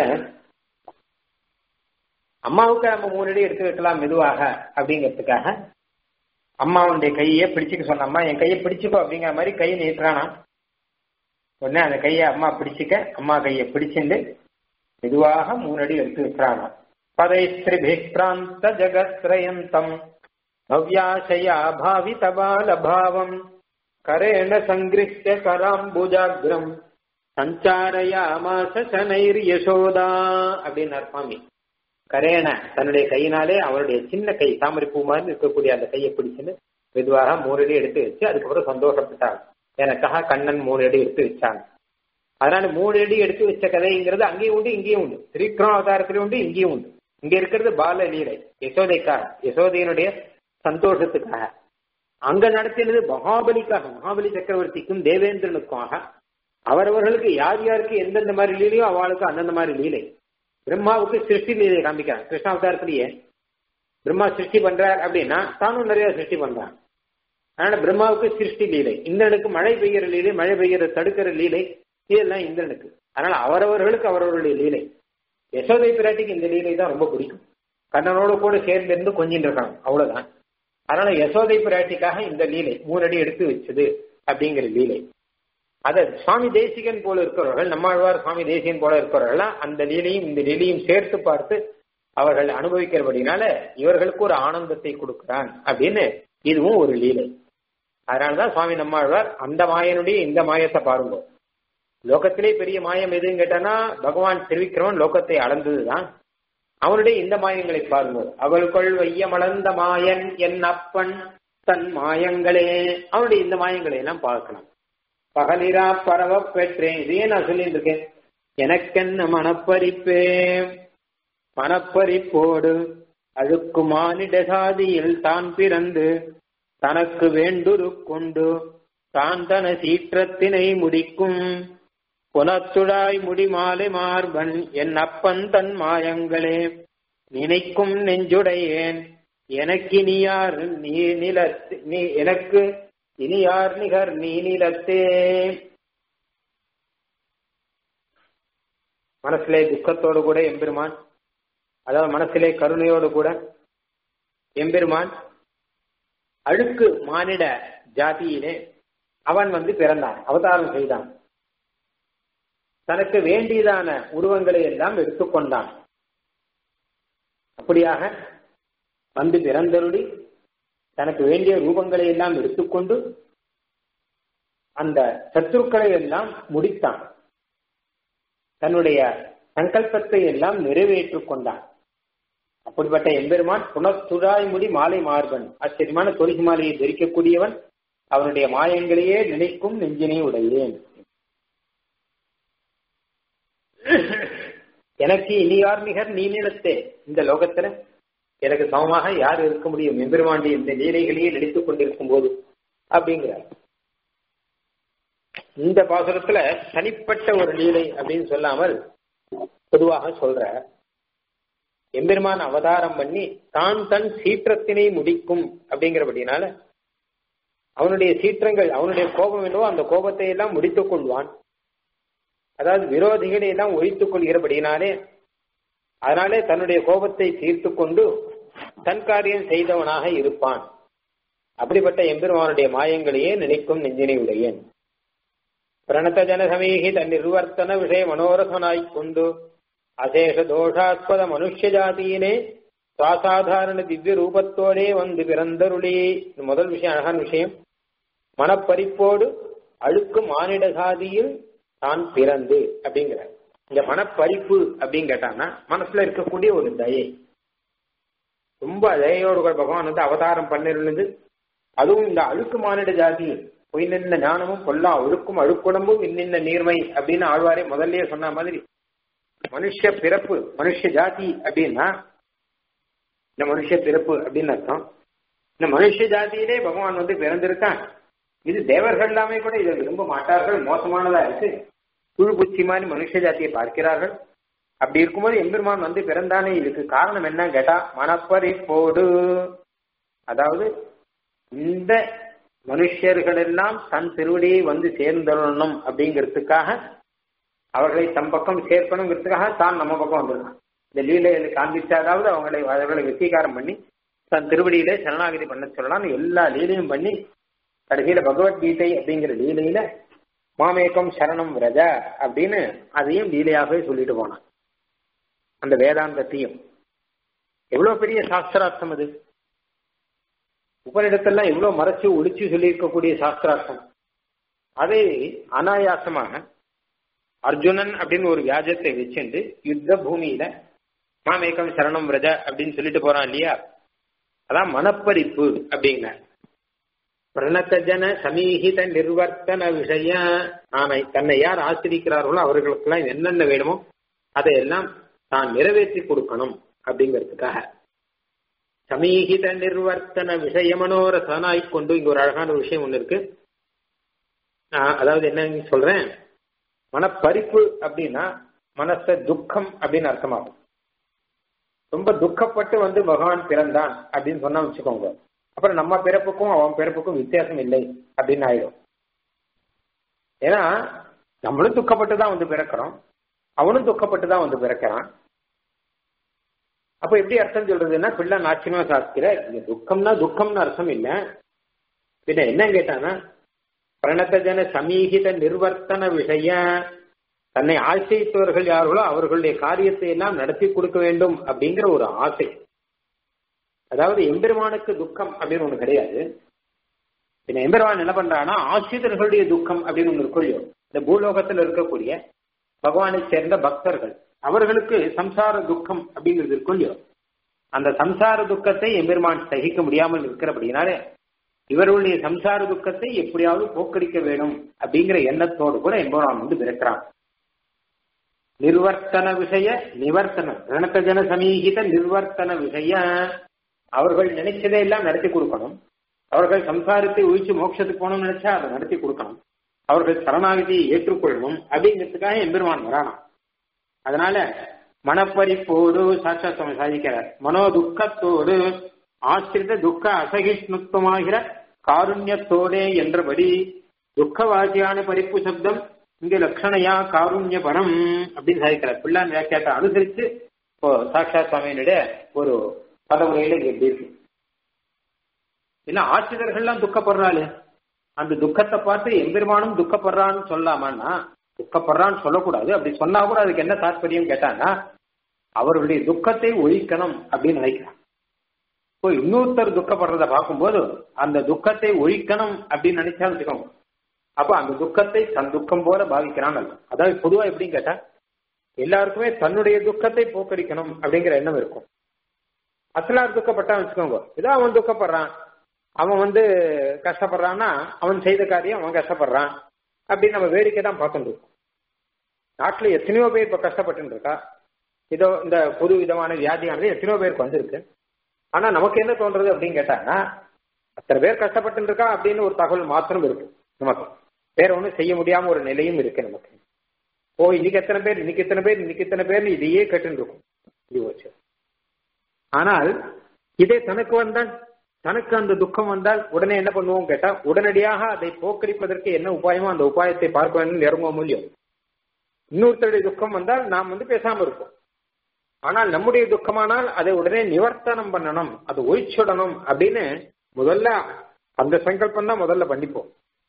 அம்மாவுக்கு நம்ம மூணு அடி எடுத்து வைக்கலாம் மெதுவாக அப்படிங்கிறதுக்காக அம்மாவுடைய கையை பிடிச்சுக்க சொன்ன அம்மா என் கையை பிடிச்சுக்கோ அப்படிங்கிற மாதிரி கையை நீட்டுறானா உடனே அந்த கையை அம்மா பிடிச்சிக்க அம்மா கையை பிடிச்சிண்டு மெதுவாக மூணு அடி எடுத்து வைக்கிறானா பதைஸ்திரிபிராந்த ஜகத்ரயந்தம் भव्याशया भावितबालभावम् करेण सङ्गृह्य कराम्बुजाग्रम् சஞ்சாரயாமாச சனைர் யசோதா அப்படின்னார் சுவாமி கரேன தன்னுடைய கையினாலே அவருடைய சின்ன கை தாமரை பூ மாதிரி இருக்கக்கூடிய அந்த கையை பிடிச்சுன்னு மெதுவாக மூணு அடி எடுத்து வச்சு அதுக்கப்புறம் சந்தோஷப்பட்டாங்க எனக்காக கண்ணன் மூணு அடி எடுத்து வச்சாங்க அதனால மூணு அடி எடுத்து வச்ச கதைங்கிறது அங்கேயும் உண்டு இங்கேயும் உண்டு திரிக்ரம் அவதாரத்திலும் உண்டு இங்கேயும் உண்டு இங்க இருக்கிறது பால லீலை யசோதைக்காக யசோதையினுடைய சந்தோஷத்துக்காக அங்க நடத்தினது மகாபலிக்காக மகாபலி சக்கரவர்த்திக்கும் தேவேந்திரனுக்காக அவரவர்களுக்கு யார் யாருக்கு எந்தெந்த மாதிரி லீலையோ அவளுக்கு அந்தந்த மாதிரி லீலை பிரம்மாவுக்கு சிருஷ்டி லீலை காமிக்கிறான் கிருஷ்ணாவதாரத்திலேயே பிரம்மா சிருஷ்டி பண்றார் அப்படின்னா தானும் நிறைய சிருஷ்டி பண்றான் அதனால பிரம்மாவுக்கு சிருஷ்டி லீலை இந்திரனுக்கு மழை பெய்கிற லீலை மழை பெய்கிற தடுக்கிற லீலை இதெல்லாம் இந்திரனுக்கு அதனால அவரவர்களுக்கு அவரவர்களுடைய லீலை யசோதை பிராட்டிக்கு இந்த லீலை தான் ரொம்ப பிடிக்கும் கண்ணனோட கூட சேர்ந்து இருந்து கொஞ்சின்னு இருக்காங்க அவ்வளவுதான் அதனால யசோதை பிராட்டிக்காக இந்த லீலை மூணு அடி எடுத்து வச்சது அப்படிங்கிற லீலை அத சுவாமி தேசிகன் போல இருக்கிறவர்கள் நம்மாழ்வார் சுவாமி தேசிகன் போல இருக்கிறவர்கள் அந்த லீலையும் இந்த லீலையும் சேர்த்து பார்த்து அவர்கள் அனுபவிக்கிறபடினால இவர்களுக்கு ஒரு ஆனந்தத்தை கொடுக்கிறான் அப்படின்னு இதுவும் ஒரு லீலை அதனாலதான் சுவாமி நம்மாழ்வார் அந்த மாயனுடைய இந்த மாயத்தை பாருங்க லோகத்திலே பெரிய மாயம் எதுன்னு கேட்டானா பகவான் தெரிவிக்கிறவன் லோகத்தை அளந்ததுதான் அவனுடைய இந்த மாயங்களை பாருங்க அவள்கொள் வையமளந்த மாயன் என் அப்பன் தன் மாயங்களே அவனுடைய இந்த மாயங்களை எல்லாம் பார்க்கலாம் பகலிரா பரவ பெற்றேன் இதையே நான் சொல்லிட்டு இருக்கேன் எனக்கென்ன மனப்பறிப்பே மனப்பறிப்போடு அழுக்கு மானிட சாதியில் தான் பிறந்து தனக்கு வேண்டுரு கொண்டு தான் தன சீற்றத்தினை முடிக்கும் புனத்துழாய் முடிமாலை மார்பன் என் அப்பன் தன் மாயங்களே நினைக்கும் நெஞ்சுடையேன் எனக்கு இனியார் நீ நிலத்து நீ எனக்கு இனியார் நிகர் நீ நிலத்தே மனசிலே துக்கத்தோடு கூட எம்பெருமான் அதாவது மனசிலே கருணையோடு கூட எம்பெருமான் அழுக்கு மானிட ஜாதியிலே அவன் வந்து பிறந்தான் அவதாரம் செய்தான் தனக்கு வேண்டியதான உருவங்களை எல்லாம் எடுத்துக்கொண்டான் அப்படியாக வந்து பிறந்தருளி தனக்கு வேண்டிய ரூபங்களை எல்லாம் எடுத்துக்கொண்டு அந்த சத்துருக்களை எல்லாம் முடித்தான் தன்னுடைய சங்கல்பத்தை எல்லாம் நிறைவேற்றிக் கொண்டான் அப்படிப்பட்ட எம்பெருமான் புனத்துழாய் முடி மாலை மார்பன் ஆச்சரியமான தொழுகி மாலையை தரிக்கக்கூடியவன் அவனுடைய மாயங்களையே நினைக்கும் நெஞ்சினை உடையேன் எனக்கு இனியார் நிகர் நீ நிலத்தே இந்த லோகத்துல எனக்கு சமமாக யார் இருக்க முடியும் எம்பெருமாண்டி இந்த லீலைகளையே நடித்துக் கொண்டிருக்கும் போது அப்படிங்கிறார் இந்த பாசுரத்துல தனிப்பட்ட ஒரு லீலை அப்படின்னு சொல்லாமல் பொதுவாக சொல்ற எம்பெருமான் அவதாரம் பண்ணி தான் தன் சீற்றத்தினை முடிக்கும் அப்படிங்கிறபடினால அவனுடைய சீற்றங்கள் அவனுடைய கோபம் என்னவோ அந்த கோபத்தை எல்லாம் முடித்துக் கொள்வான் அதாவது விரோதிகளை எல்லாம் ஒழித்துக் கொள்கிறபடினாலே அதனாலே தன்னுடைய கோபத்தை தீர்த்து கொண்டு தன் காரியம் செய்தவனாக இருப்பான் அப்படிப்பட்ட எம்பெருமானுடைய மாயங்களையே நினைக்கும் நெஞ்சினை உடையேன் பிரணத ஜனசமீகி தன் நிர்வர்த்தன விஷய மனோரசனாய்க் கொண்டு அசேஷ தோஷாஸ்பத மனுஷ ஜாதியினே சுவாசாதாரண திவ்ய ரூபத்தோடே வந்து பிறந்தருளி முதல் விஷயம் அழகான விஷயம் மனப்பறிப்போடு அழுக்கு மானிட சாதியில் தான் பிறந்து அப்படிங்கிற இந்த மனப்பறிப்பு அப்படின்னு கேட்டான்னா மனசுல இருக்கக்கூடிய ஒரு தயை ரொம்ப தயையோடு கூட பகவான் வந்து அவதாரம் பண்ணிருந்து அதுவும் இந்த அழுக்கு மானிட ஜாதியில் பொய் நின்ன ஞானமும் கொல்லா ஒழுக்கும் அழுக்குடம்பும் இன்னின்ன நீர்மை அப்படின்னு ஆழ்வாரே முதல்லயே சொன்ன மாதிரி மனுஷ பிறப்பு மனுஷ ஜாதி அப்படின்னா இந்த மனுஷ பிறப்பு அப்படின்னு அர்த்தம் இந்த மனுஷ ஜாதியிலே பகவான் வந்து பிறந்திருக்கான் இது தேவர்கள் எல்லாமே கூட இதை விரும்ப மாட்டார்கள் மோசமானதா இருக்கு புழு பூச்சி மாதிரி மனுஷ ஜாதியை பார்க்கிறார்கள் அப்படி இருக்கும்போது எம்பெருமான் வந்து பிறந்தானே இதுக்கு காரணம் என்ன கேட்டா மனப்பறிப்போடு அதாவது இந்த மனுஷர்கள் எல்லாம் தன் திருவடியை வந்து சேர்ந்தரணும் அப்படிங்கிறதுக்காக அவர்களை தம் பக்கம் சேர்க்கணுங்கிறதுக்காக தான் நம்ம பக்கம் வந்துடலாம் இந்த லீலைகளை காண்பிச்சாதாவது அவங்களை அவர்களை வெற்றிகாரம் பண்ணி தன் திருவடியிலே சரணாகதி பண்ண சொல்லலாம்னு எல்லா லீலையும் பண்ணி கடைசியில பகவத்கீதை அப்படிங்கிற லீலையில மாமேக்கம் சரணம் விரஜ அப்படின்னு அதையும் லீலையாகவே சொல்லிட்டு போனான் அந்த வேதாந்தத்தையும் எவ்வளவு பெரிய சாஸ்திரார்த்தம் அது உபரிடத்தெல்லாம் எவ்வளவு மறைச்சு ஒளிச்சு சொல்லியிருக்கக்கூடிய சாஸ்திரார்த்தம் அதை அனாயாசமாக அர்ஜுனன் அப்படின்னு ஒரு வியாஜத்தை வச்சுட்டு யுத்த பூமியில மாமேக்கம் சரணம் விரஜ அப்படின்னு சொல்லிட்டு போறான் இல்லையா அதான் மனப்பறிப்பு அப்படிங்கிற பிரணத்த ஜன சமீகித நிர்வர்த்தன விஷய ஆனை தன்னை யார் ஆசிரிக்கிறார்களோ அவர்களுக்கெல்லாம் என்னென்ன வேணுமோ அதையெல்லாம் தான் நிறைவேற்றி கொடுக்கணும் அப்படிங்கிறதுக்காக சமீகித நிர்வர்த்தன விஷய மனோரசனாய் கொண்டு இங்க ஒரு அழகான விஷயம் ஒண்ணு இருக்கு அதாவது என்ன சொல்றேன் மனப்பறிப்பு அப்படின்னா மனச துக்கம் அப்படின்னு அர்த்தமாகும் ரொம்ப துக்கப்பட்டு வந்து பகவான் பிறந்தான் அப்படின்னு சொன்னா வச்சுக்கோங்க அப்புறம் நம்ம பிறப்புக்கும் அவன் பிறப்புக்கும் வித்தியாசம் இல்லை அப்படின்னு ஆயிடும் ஏன்னா நம்மளும் துக்கப்பட்டு தான் வந்து பிறக்கிறோம் அவனும் துக்கப்பட்டு தான் வந்து பிறக்கிறான் அப்ப எப்படி அர்த்தம் சொல்றதுன்னா பிள்ளை நாச்சியமா சாஸ்திர இங்க துக்கம்னா துக்கம்னு அர்த்தம் இல்ல பின்ன என்ன கேட்டானா பிரணத்த ஜன சமீகித நிர்வர்த்தன விஷய தன்னை ஆசைத்தவர்கள் யார்களோ அவர்களுடைய காரியத்தை எல்லாம் நடத்தி கொடுக்க வேண்டும் அப்படிங்கிற ஒரு ஆசை அதாவது எம்பெருமானுக்கு துக்கம் அப்படின்னு ஒண்ணு கிடையாது பின்ன எம்பெருமான் என்ன பண்றான்னா ஆசிரியர்களுடைய துக்கம் அப்படின்னு ஒண்ணு இருக்கும் இல்லையோ இந்த பூலோகத்தில் இருக்கக்கூடிய பகவானை சேர்ந்த பக்தர்கள் அவர்களுக்கு சம்சார துக்கம் அப்படிங்கிறது இருக்கும் இல்லையோ அந்த சம்சார துக்கத்தை எம்பெருமான் சகிக்க முடியாமல் இருக்கிறபடினாலே இவர்களுடைய சம்சார துக்கத்தை எப்படியாவது போக்கடிக்க வேணும் அப்படிங்கிற எண்ணத்தோடு கூட எம்பெருமான் வந்து பிறக்கிறான் நிர்வர்த்தன விஷய நிவர்த்தனம் ரணத்த ஜன சமீகித நிர்வர்த்தன விஷய அவர்கள் நினைச்சதை எல்லாம் நடத்தி கொடுக்கணும் அவர்கள் சம்சாரத்தை ஒழிச்சு மோட்சத்துக்கு போகணும்னு நினைச்சா அதை நடத்தி கொடுக்கணும் அவர்கள் சரணாகதியை ஏற்றுக்கொள்ளணும் அப்படிங்கிறதுக்காக எம்பெருமான் வரானாம் அதனால மனப்பறிப்போடு சாட்சா சுவாமி சாதிக்கிறார் மனோ துக்கத்தோடு ஆசிரித துக்க அசகிஷ்ணுத்துவமாகிற காருண்யத்தோடே என்றபடி துக்கவாசியான பறிப்பு சப்தம் இங்க லட்சணையா காருண்ய பரம் அப்படின்னு சாதிக்கிறார் பிள்ளான் வியாக்கியத்தை அனுசரித்து இப்போ சாட்சா சுவாமியினுடைய ஒரு பதமுறையில இங்க எப்படி இருக்கு இல்ல ஆசிரியர்கள்லாம் துக்கப்படுறாளு அந்த துக்கத்தை பார்த்து எம்பெருமானும் துக்கப்படுறான்னு சொல்லாமான்னா துக்கப்படுறான்னு சொல்லக்கூடாது அப்படி சொன்னா கூட அதுக்கு என்ன தாற்பயம் கேட்டாங்கன்னா அவர்களுடைய துக்கத்தை ஒழிக்கணும் அப்படின்னு நினைக்கிறான் இப்போ இன்னொருத்தர் துக்கப்படுறத பார்க்கும்போது அந்த துக்கத்தை ஒழிக்கணும் அப்படின்னு நினைச்சா வச்சுக்கோங்க அப்போ அந்த துக்கத்தை தன் துக்கம் போல பாவிக்கிறான் அதாவது பொதுவா எப்படின்னு கேட்டா எல்லாருக்குமே தன்னுடைய துக்கத்தை போக்கடிக்கணும் அப்படிங்கிற எண்ணம் இருக்கும் அசலார் துக்கப்பட்டான் வச்சுக்கோங்க ஏதோ அவன் துக்கப்படுறான் அவன் வந்து கஷ்டப்படுறான்னா அவன் செய்த காரியம் அவன் கஷ்டப்படுறான் அப்படின்னு நம்ம வேடிக்கை தான் பார்த்துட்டு இருக்கோம் நாட்டில் எத்தனையோ பேர் இப்போ கஷ்டப்பட்டு இருக்கா இதோ இந்த புது விதமான வியாதியானது எத்தனையோ பேருக்கு வந்திருக்கு ஆனா நமக்கு என்ன தோன்றது அப்படின்னு கேட்டாங்கன்னா அத்தனை பேர் கஷ்டப்பட்டு இருக்கா அப்படின்னு ஒரு தகவல் மாத்திரம் இருக்கு நமக்கு வேற ஒன்றும் செய்ய முடியாம ஒரு நிலையும் இருக்கு நமக்கு ஓ இன்னைக்கு எத்தனை பேர் இன்னைக்கு எத்தனை பேர் இன்னைக்கு எத்தனை பேர்னு இதையே கேட்டு இருக்கும் இது வச்சு ஆனால் இதே தனக்கு வந்தால் தனக்கு அந்த துக்கம் வந்தால் உடனே என்ன பண்ணுவோம் கேட்டா உடனடியாக அதை போக்கடிப்பதற்கு என்ன உபாயமோ அந்த உபாயத்தை பார்க்க வேண்டும் இறங்குவோம் முடியும் இன்னொருத்தருடைய துக்கம் வந்தால் நாம் வந்து பேசாம இருப்போம் ஆனால் நம்முடைய துக்கமானால் அதை உடனே நிவர்த்தனம் பண்ணணும் அது ஒழிச்சுடணும் அப்படின்னு முதல்ல அந்த சங்கல்பம் தான் முதல்ல பண்ணிப்போம்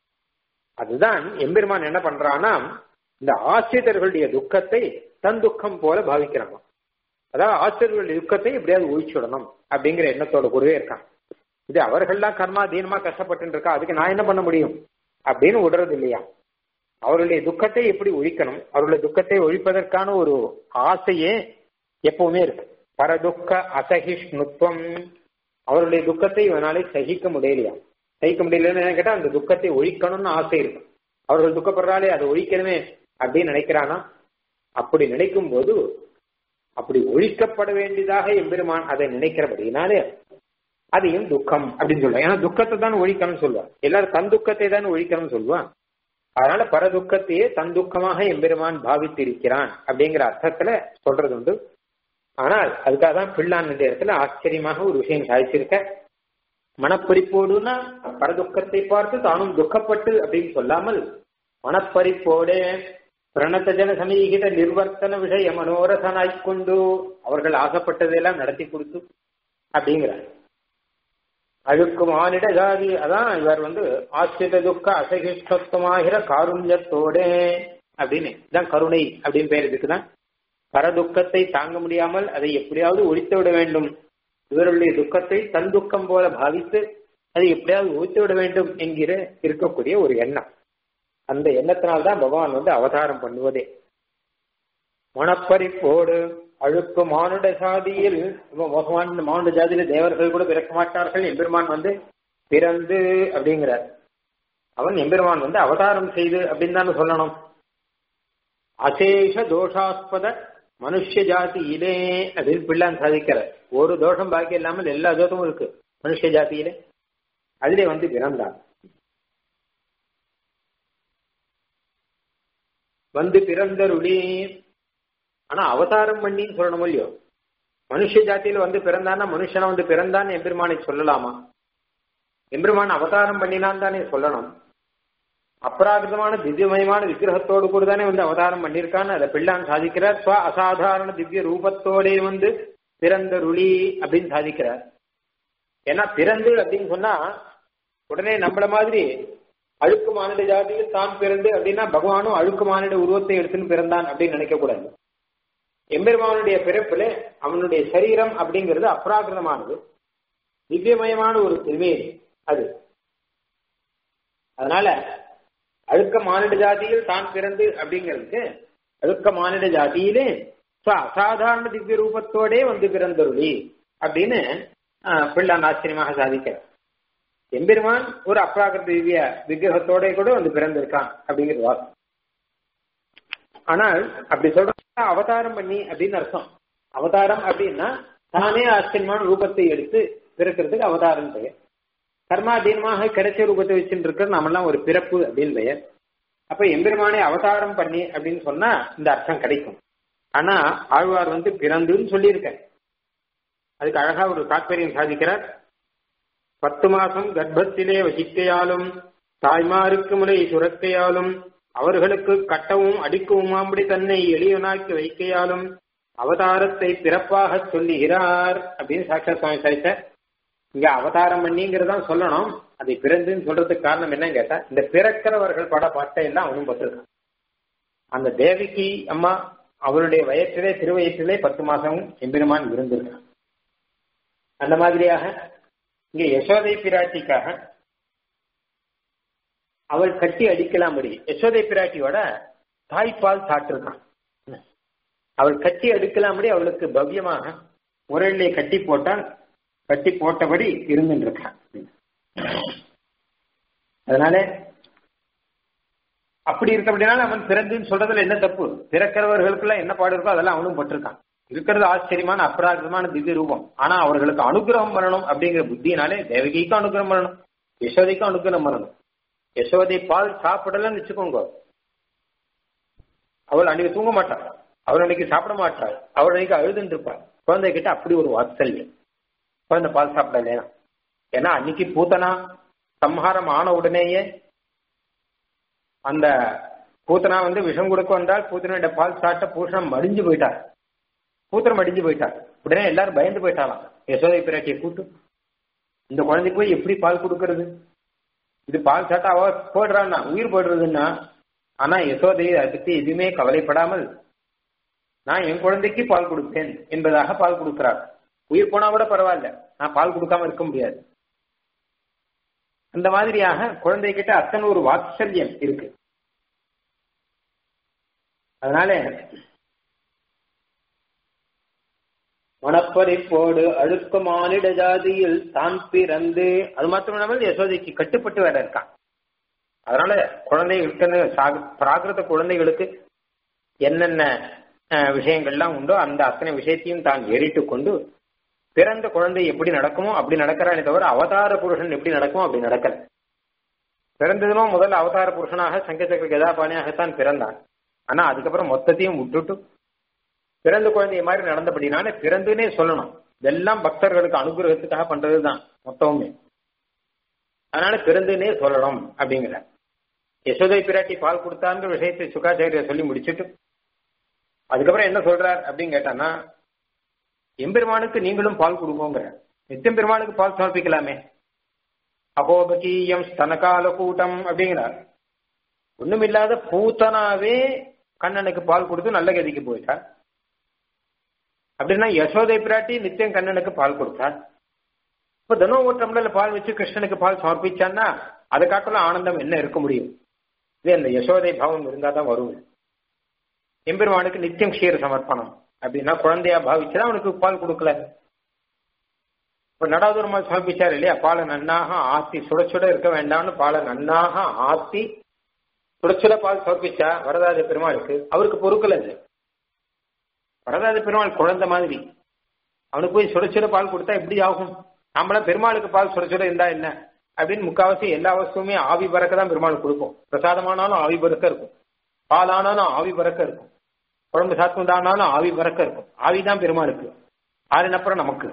அதுதான் எம்பெருமான் என்ன பண்றான்னா இந்த ஆசிரியர்களுடைய துக்கத்தை தன் துக்கம் போல பாவிக்கிறாங்க அதாவது ஆசிரியர்களுடைய துக்கத்தை எப்படியாவது ஒழிச்சுடணும் அப்படிங்கிற எண்ணத்தோட கூடவே இருக்கான் இது அவர்கள்லாம் கர்மா தீனமா கஷ்டப்பட்டு இருக்கா அதுக்கு நான் என்ன பண்ண முடியும் அப்படின்னு விடுறது இல்லையா அவருடைய துக்கத்தை எப்படி ஒழிக்கணும் அவருடைய துக்கத்தை ஒழிப்பதற்கான ஒரு ஆசையே எப்பவுமே இருக்கு பரதுக்க அசகிஷ்ணுத்துவம் அவருடைய துக்கத்தை இவனாலே சகிக்க முடியலையா சகிக்க முடியலன்னு கேட்டா அந்த துக்கத்தை ஒழிக்கணும்னு ஆசை இருக்கு அவர்கள் துக்கப்படுறாலே அதை ஒழிக்கணுமே அப்படின்னு நினைக்கிறானா அப்படி நினைக்கும் போது அப்படி ஒழிக்கப்பட வேண்டியதாக எம்பெருமான் அதை நினைக்கிறபடினாலே அதையும் துக்கம் அப்படின்னு சொல்லுவான் ஏன்னா துக்கத்தை தான் ஒழிக்கணும்னு சொல்லுவான் எல்லாரும் தன் துக்கத்தை தான் ஒழிக்கணும்னு சொல்லுவான் அதனால பரதுக்கத்தையே தன் துக்கமாக எம்பெருமான் பாவித்திருக்கிறான் அப்படிங்கிற அர்த்தத்துல சொல்றது உண்டு ஆனால் அதுக்காக தான் பிள்ளான் இடத்துல ஆச்சரியமாக ஒரு விஷயம் சாதிச்சிருக்க மனப்பறிப்போடுனா பரதுக்கத்தை பார்த்து தானும் துக்கப்பட்டு அப்படின்னு சொல்லாமல் மனப்பறிப்போடு பிரணத்த ஜன சமீகித நிர்வர்த்தன விஷய மனோரசனாய்க்கொண்டு அவர்கள் ஆசைப்பட்டதையெல்லாம் நடத்தி கொடுத்து அப்படிங்கிறார் அழுக்கு மானிட ஜாதி அதான் இவர் வந்து ஆசிரித துக்க அசகிஷ்டத்துவமாகிற காருண்யத்தோடே அப்படின்னு இதான் கருணை அப்படின்னு பேர் இதுக்குதான் பரதுக்கத்தை தாங்க முடியாமல் அதை எப்படியாவது ஒழித்து விட வேண்டும் இவருடைய துக்கத்தை தன் துக்கம் போல பாவித்து அதை எப்படியாவது ஒழித்து விட வேண்டும் என்கிற இருக்கக்கூடிய ஒரு எண்ணம் அந்த எண்ணத்தினால்தான் பகவான் வந்து அவதாரம் பண்ணுவதே மனப்பறிப்போடு அழுக்கு மானுட சாதியில் ரொம்ப மோசமான மானுட ஜாதியில தேவர்கள் கூட பிறக்க மாட்டார்கள் எம்பெருமான் வந்து பிறந்து அப்படிங்கிறார் அவன் எம்பெருமான் வந்து அவதாரம் செய்து அப்படின்னு தானே சொல்லணும் அசேஷ தோஷாஸ்பத மனுஷ ஜாதியிலே அப்படின்னு பிள்ளான் சாதிக்கிறார் ஒரு தோஷம் பாக்கி இல்லாமல் எல்லா தோஷமும் இருக்கு மனுஷ ஜாதியிலே அதிலே வந்து பிறந்தான் வந்து பிறந்தருளி ஆனா அவதாரம் பண்ணின்னு சொல்லணும் இல்லையோ மனுஷ ஜாத்தியில வந்து பிறந்தானா மனுஷனை வந்து பிறந்தான்னு எம்பெருமானை சொல்லலாமா எம்பெருமான் அவதாரம் பண்ணினான் தானே சொல்லணும் அப்ராகிருதமான திவ்யமயமான விக்கிரகத்தோடு கூட தானே வந்து அவதாரம் பண்ணியிருக்கான்னு அதை பிள்ளான் சாதிக்கிறார் ஸ்வ அசாதாரண திவ்ய ரூபத்தோடே வந்து பிறந்தருளி அப்படின்னு சாதிக்கிறார் ஏன்னா பிறந்து அப்படின்னு சொன்னா உடனே நம்மள மாதிரி அழுக்கு மானிட ஜாதியில் தான் பிறந்து அப்படின்னா பகவானும் அழுக்கு மானிட உருவத்தை எடுத்துன்னு பிறந்தான் அப்படின்னு நினைக்க கூடாது எம்பெருமானுடைய பிறப்புல அவனுடைய சரீரம் அப்படிங்கிறது அப்ராகிருதமானது திவ்யமயமான ஒரு திருமேனி அது அதனால அழுக்க மானிட ஜாதியில் தான் பிறந்து அப்படிங்கிறதுக்கு அழுக்க மானிட ஜாதியிலே அசாதாரண திவ்ய ரூபத்தோடே வந்து பிறந்தருளி அப்படின்னு பிள்ளான் ஆச்சரியமாக சாதிக்கிறார் எம்பெருமான் ஒரு அப்ராகிருத திவ்ய விக்கிரகத்தோட கூட வந்து பிறந்திருக்கான் அப்படிங்கிறது வாசம் ஆனால் அப்படி சொல்ற அவதாரம் பண்ணி அப்படின்னு அர்த்தம் அவதாரம் அப்படின்னா தானே ஆச்சரியமான ரூபத்தை எடுத்து பிறக்கிறதுக்கு அவதாரம் பெயர் கர்மாதீனமாக கிடைச்ச ரூபத்தை வச்சுட்டு இருக்கிறது நம்மெல்லாம் ஒரு பிறப்பு அப்படின்னு பெயர் அப்ப எம்பெருமானை அவதாரம் பண்ணி அப்படின்னு சொன்னா இந்த அர்த்தம் கிடைக்கும் ஆனா ஆழ்வார் வந்து பிறந்துன்னு சொல்லியிருக்க அதுக்கு அழகா ஒரு தாற்பயம் சாதிக்கிறார் பத்து மாசம் கர்ப்பத்திலே வசிக்கையாலும் தாய்மாருக்கு முறை சுரக்கையாலும் அவர்களுக்கு கட்டவும் அடிக்கவுமாம்படி தன்னை எளியனாக்கி வைக்கையாலும் அவதாரத்தை பிறப்பாக சொல்லுகிறார் அப்படின்னு சாட்சா சுவாமி சாதித்த இங்க அவதாரம் பண்ணிங்கிறதான் சொல்லணும் அதை பிறந்துன்னு சொல்றதுக்கு காரணம் என்னன்னு கேட்டா இந்த பிறக்கிறவர்கள் பட பாட்டை எல்லாம் அவனும் பட்டிருக்கான் அந்த தேவிக்கு அம்மா அவருடைய வயிற்றிலே திருவயிற்றிலே பத்து மாசமும் எம்பெருமான் இருந்திருக்கான் அந்த மாதிரியாக இங்க யசோதை பிராட்டிக்காக அவள் கட்டி அடிக்கலாம்படி யசோதை பிராட்டியோட தாய்ப்பால் சாப்பிட்டிருக்கான் அவள் கட்டி அடுக்கலாம்படி அவளுக்கு பவ்யமாக உரலிலே கட்டி போட்டால் கட்டி போட்டபடி இருந்துருக்கான் அதனால அப்படி இருக்க அப்படினால அவன் பிறந்துன்னு சொல்றதுல என்ன தப்பு பிறக்கிறவர்களுக்குள்ள என்ன பாடு இருக்கோ அதெல்லாம் அவனும் பட்டிருக்கான் இருக்கிறது ஆச்சரியமான அபராதமான திவ்ய ரூபம் ஆனா அவர்களுக்கு அனுகிரகம் பண்ணணும் அப்படிங்கிற புத்தியினாலே தேவகிக்கும் அனுகிரகம் பண்ணணும் யசோதைக்கும் அனுகிரகம் பண்ணணும் யசோதை பால் சாப்பிடலன்னு வச்சுக்கோங்க அவள் அன்னைக்கு தூங்க மாட்டாள் அவள் அன்னைக்கு சாப்பிட மாட்டாள் அவள் அன்னைக்கு அழுதுன்னு இருப்பாள் குழந்தை கிட்ட அப்படி ஒரு வாத்சல்யம் குழந்தை பால் சாப்பிடலாம் ஏன்னா அன்னைக்கு பூத்தனா சம்ஹாரம் ஆன உடனேயே அந்த பூத்தனா வந்து விஷம் கொடுக்க வந்தால் பூத்தனோட பால் சாப்பிட்ட பூஷணம் மடிஞ்சு போயிட்டார் பூத்திரம் அடிஞ்சு போயிட்டார் உடனே எல்லாரும் பயந்து போயிட்டாலாம் யசோதை பிராட்டியை கூட்டு இந்த குழந்தைக்கு போய் எப்படி பால் கொடுக்கறது இது பால் சாட்டா அவ போடுறான்னா உயிர் போடுறதுன்னா ஆனா யசோதை அதை பத்தி எதுவுமே கவலைப்படாமல் நான் என் குழந்தைக்கு பால் கொடுப்பேன் என்பதாக பால் கொடுக்கிறார் உயிர் போனா கூட பரவாயில்ல நான் பால் கொடுக்காம இருக்க முடியாது அந்த மாதிரியாக குழந்தைகிட்ட அத்தனை ஒரு வாத்சல்யம் இருக்கு அதனால மணப்பறிப்போடு அழுக்க மானிட ஜாதியில் தான் பிறந்து அது மாத்திரமில்லாமல் யசோதைக்கு கட்டுப்பட்டு வேற இருக்கான் அதனால குழந்தைகளுக்கு பிராகிருத குழந்தைகளுக்கு என்னென்ன விஷயங்கள்லாம் உண்டோ அந்த அத்தனை விஷயத்தையும் தான் ஏறிட்டு கொண்டு பிறந்த குழந்தை எப்படி நடக்குமோ அப்படி நடக்கிறானே தவிர அவதார புருஷன் எப்படி நடக்குமோ அப்படி நடக்கல பிறந்ததுமோ முதல்ல அவதார புருஷனாக சங்கச்சக்கர கதாபாணியாகத்தான் பிறந்தான் ஆனா அதுக்கப்புறம் மொத்தத்தையும் விட்டுட்டு பிறந்த குழந்தைய மாதிரி நடந்தபடினால பிறந்துனே சொல்லணும் இதெல்லாம் பக்தர்களுக்கு அனுகிரகத்துக்காக பண்றதுதான் மொத்தமுமே அதனால பிறந்துனே சொல்லணும் அப்படிங்கிற யசோதை பிராட்டி பால் கொடுத்தான்ற விஷயத்தை சுகாச்சாரியர் சொல்லி முடிச்சுட்டு அதுக்கப்புறம் என்ன சொல்றார் அப்படின்னு கேட்டான்னா எம்பெருமானுக்கு நீங்களும் பால் கொடுங்கோங்கிற நித்தியம் பெருமானுக்கு பால் சமர்ப்பிக்கலாமே அகோபகீயம் ஸ்தனகால கூட்டம் அப்படிங்கிறார் ஒண்ணுமில்லாத பூத்தனாவே கண்ணனுக்கு பால் கொடுத்து நல்ல கதிக்கு போயிட்டார் அப்படின்னா யசோதை பிராட்டி நித்தியம் கண்ணனுக்கு பால் கொடுத்தார் இப்ப தினம் ஒரு டம்ளர்ல பால் வச்சு கிருஷ்ணனுக்கு பால் சமர்ப்பிச்சான்னா அதை காட்டலாம் ஆனந்தம் என்ன இருக்க முடியும் இது அந்த யசோதை பாவம் இருந்தா தான் வரும் எம்பெருமானுக்கு நித்தியம் க்ஷீர சமர்ப்பணம் அப்படின்னா குழந்தையா பாவிச்சுதான் அவனுக்கு பால் கொடுக்கல இப்ப நடாதுரமால் சமர்ப்பிச்சார் இல்லையா பாலை நன்னாக ஆத்தி சுட சுட இருக்க வேண்டாம்னு பாலை நன்னாக ஆத்தி சுட சுட பால் சமர்ப்பிச்சா வரதாஜ பெருமாளுக்கு அவருக்கு பொறுக்கல அது வரதாஜ பெருமாள் குழந்தை மாதிரி அவனுக்கு போய் சுட சுட பால் கொடுத்தா எப்படி ஆகும் நாமெல்லாம் பெருமாளுக்கு பால் சுட சுட இருந்தா என்ன அப்படின்னு முக்காவாசி எல்லா வஸ்துவுமே ஆவி பறக்க தான் பெருமாள் கொடுக்கும் பிரசாதமானாலும் ஆவி பறக்க இருக்கும் பாலானாலும் ஆவி பறக்க இருக்கும் குழம்பு சாத்தம் தானாலும் ஆவி பறக்க இருக்கும் ஆவிதான் பெருமாளுக்கு ஆறினப்புறம் நமக்கு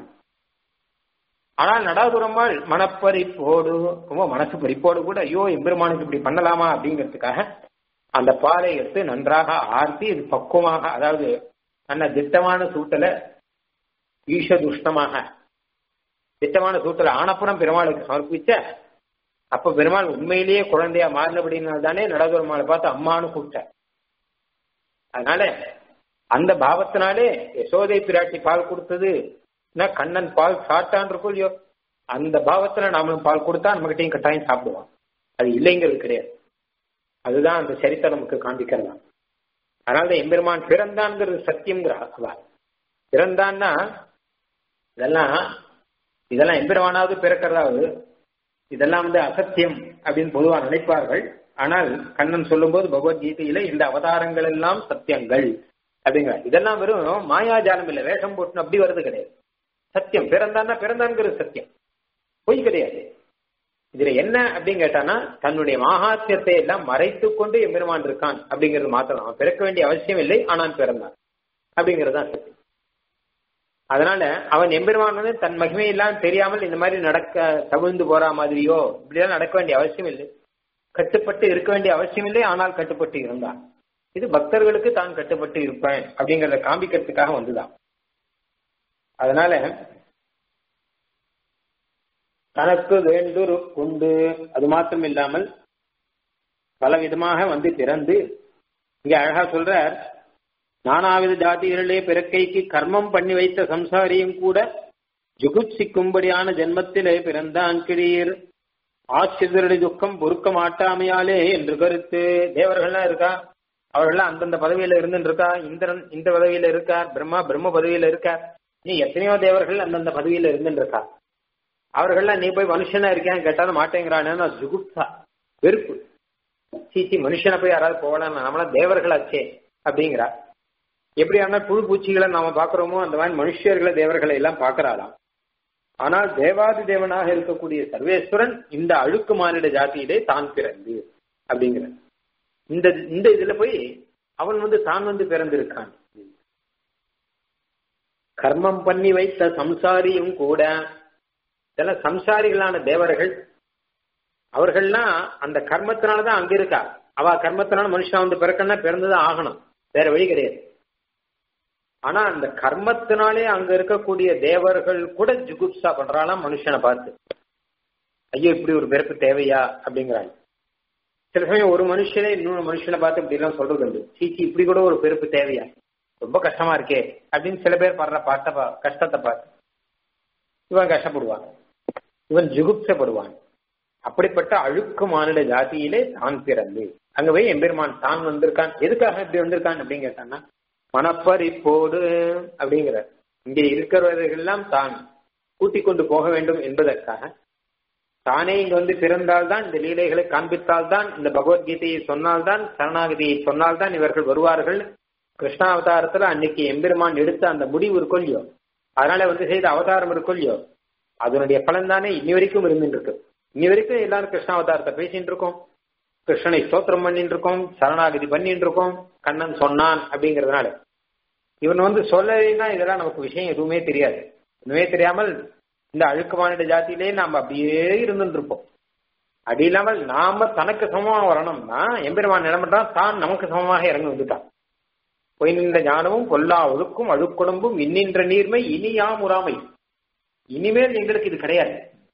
ஆனால் நடாதுரம்மாள் மனப்பறிப்போடு ரொம்ப மனசு பறிப்போடு கூட ஐயோ எம்பெருமானுக்கு இப்படி பண்ணலாமா அப்படிங்கிறதுக்காக அந்த பாலை எடுத்து நன்றாக ஆர்த்தி இது பக்குவமாக அதாவது நல்ல திட்டமான சூட்டல ஈஷதுஷ்ணமாக திட்டமான சூட்டில் ஆனப்புறம் பெருமாளுக்கு சமர்ப்பிச்ச அப்ப பெருமாள் உண்மையிலேயே குழந்தையா மாறினபடினால தானே நடதுரமாளை பார்த்து அம்மானு கூப்பிட்டார் அதனால அந்த பாவத்தினாலே யசோதை பிராட்டி பால் கொடுத்தது கண்ணன் பால் சாப்பிட்டான் இருக்கும் இல்லையோ அந்த பாவத்துல நாமளும் பால் கொடுத்தா நம்மகிட்டையும் கட்டாயம் சாப்பிடுவான் அது இல்லைங்கிறது கிடையாது அதுதான் அந்த சரித்திரம் நமக்கு காண்பிக்கிறதா அதனால எம்பெருமான் பிறந்தான்ங்கிறது சத்தியம்ங்கிற அவ பிறந்தான்னா இதெல்லாம் இதெல்லாம் எம்பெருமானாவது பிறக்கிறதாவது இதெல்லாம் வந்து அசத்தியம் அப்படின்னு பொதுவாக நினைப்பார்கள் ஆனால் கண்ணன் சொல்லும்போது பகவத்கீதையில இந்த அவதாரங்கள் எல்லாம் சத்தியங்கள் அப்படிங்கிற இதெல்லாம் வெறும் மாயாஜாலம் இல்லை வேஷம் போட்டு அப்படி வருது கிடையாது சத்தியம் பிறந்தான்னா பிறந்தான்ங்கிறது சத்தியம் பொய் கிடையாது இதுல என்ன அப்படின்னு கேட்டானா தன்னுடைய மகாத்தியத்தை எல்லாம் மறைத்து கொண்டு எம்பெருமான் இருக்கான் அப்படிங்கிறது மாத்திரம் அவன் பிறக்க வேண்டிய அவசியம் இல்லை ஆனால் பிறந்தான் அப்படிங்கிறது தான் சத்தியம் அதனால அவன் எம்பெருமான் வந்து தன் மகிமையெல்லாம் தெரியாமல் இந்த மாதிரி நடக்க தவிழ்ந்து போற மாதிரியோ இப்படியெல்லாம் நடக்க வேண்டிய அவசியம் இல்லை கட்டுப்பட்டு இருக்க வேண்டிய அவசியம் இல்லை ஆனால் கட்டுப்பட்டு இருந்தான் இது பக்தர்களுக்கு தான் கட்டுப்பட்டு இருப்பேன் அப்படிங்கறத காண்பிக்கிறதுக்காக வந்துதான் அதனால தனக்கு வேண்டுரு கொண்டு அது மாத்திரம் இல்லாமல் பல விதமாக வந்து பிறந்து இங்க அழகா சொல்ற நானாவித ஜாதிகளிலே பிறக்கைக்கு கர்மம் பண்ணி வைத்த சம்சாரியும் கூட ஜுகுப்சிக்கும்படியான ஜென்மத்திலே பிறந்தான் கிழீர் ஆசிரியருடைய துக்கம் பொறுக்க மாட்டாமையாலே என்று கருத்து தேவர்கள்லாம் இருக்கா அவர்கள்லாம் அந்தந்த பதவியில இருந்துட்டு இருக்கா இந்திரன் இந்த பதவியில இருக்கார் பிரம்மா பிரம்ம பதவியில இருக்கார் நீ எத்தனையோ தேவர்கள் அந்தந்த பதவியில இருந்துட்டு இருக்கா அவர்கள்லாம் நீ போய் மனுஷனா இருக்கியான்னு கேட்டாலும் மாட்டேங்கிறானு ஜுகுப்சா வெறுப்பு சீச்சி மனுஷனை போய் யாராவது போகலாம் நம்மள தேவர்களாச்சே அப்படிங்கிறா எப்படியான புழு பூச்சிகளை நாம பாக்குறோமோ அந்த மாதிரி மனுஷர்களை தேவர்களை எல்லாம் பாக்குறாளாம் ஆனால் தேவாதி தேவனாக இருக்கக்கூடிய சர்வேஸ்வரன் இந்த அழுக்கு மானிட ஜாதியிலே தான் பிறந்து அப்படிங்கிற இந்த இந்த இதுல போய் அவன் வந்து தான் வந்து பிறந்திருக்கான் கர்மம் பண்ணி வைத்த சம்சாரியும் கூட இதெல்லாம் சம்சாரிகளான தேவர்கள் அவர்கள்லாம் அந்த கர்மத்தினாலதான் அங்க இருக்கா அவ கர்மத்தினால மனுஷன் வந்து பிறக்கணும்னா பிறந்துதான் ஆகணும் வேற வழி கிடையாது ஆனா அந்த கர்மத்தினாலே அங்க இருக்கக்கூடிய தேவர்கள் கூட ஜுகுப்சா பண்றாளாம் மனுஷனை பார்த்து ஐயோ இப்படி ஒரு பிறப்பு தேவையா அப்படிங்கிறாங்க சில சமயம் ஒரு மனுஷனே இன்னொரு மனுஷனை பார்த்து இப்படி எல்லாம் சொல்றது உண்டு சீச்சி இப்படி கூட ஒரு பிறப்பு தேவையா ரொம்ப கஷ்டமா இருக்கே அப்படின்னு சில பேர் படுற பாட்ட கஷ்டத்தை பார்த்து இவன் கஷ்டப்படுவான் இவன் ஜுகுப்சப்படுவான் அப்படிப்பட்ட அழுக்கு மானிட ஜாதியிலே தான் பிறந்து அங்க போய் எம்பெருமான் தான் வந்திருக்கான் எதுக்காக இப்படி வந்திருக்கான் அப்படின்னு கேட்டான்னா மனப்பறிப்போடு அப்படிங்கிற இங்கே இருக்கிறவர்கள் எல்லாம் தான் கூட்டிக் கொண்டு போக வேண்டும் என்பதற்காக தானே இங்க வந்து பிறந்தால்தான் இந்த லீலைகளை காண்பித்தால்தான் இந்த பகவத்கீதையை சொன்னால்தான் சரணாகதியை சொன்னால்தான் இவர்கள் வருவார்கள் கிருஷ்ணாவதாரத்துல அன்னைக்கு எம்பெருமான் எடுத்த அந்த முடிவு இருக்கும் இல்லையோ அதனால வந்து செய்த அவதாரம் இருக்கும் இல்லையோ அதனுடைய பலன் தானே இன்னி வரைக்கும் இருந்துட்டு இருக்கு இன்னி வரைக்கும் எல்லாரும் கிருஷ்ணாவதாரத்தை பேசிட்டு இருக்கோம் கிருஷ்ணனை ஸ்தோத்திரம் பண்ணிட்டு இருக்கோம் சரணாகதி பண்ணிட்டு இருக்கோம் கண்ணன் சொன்னான் அப்படிங்கறதுனால இவன் வந்து சொல்லலைன்னா இதெல்லாம் நமக்கு விஷயம் எதுவுமே தெரியாது எதுவுமே தெரியாமல் இந்த அழுக்கமான ஜாத்தியிலே நாம அப்படியே இருந்துட்டு இருப்போம் அது இல்லாமல் நாம தனக்கு சமமாக வரணும்னா எம்பெருமான் நிலமட்டான் தான் நமக்கு சமமாக இறங்கி வந்துட்டான் பொய் நின்ற ஞானமும் பொல்லா ஒழுக்கும் அழுக்குடம்பும் இன்னின்ற நீர்மை இனியாம் உறாமை இனிமேல் எங்களுக்கு இது கிடையாது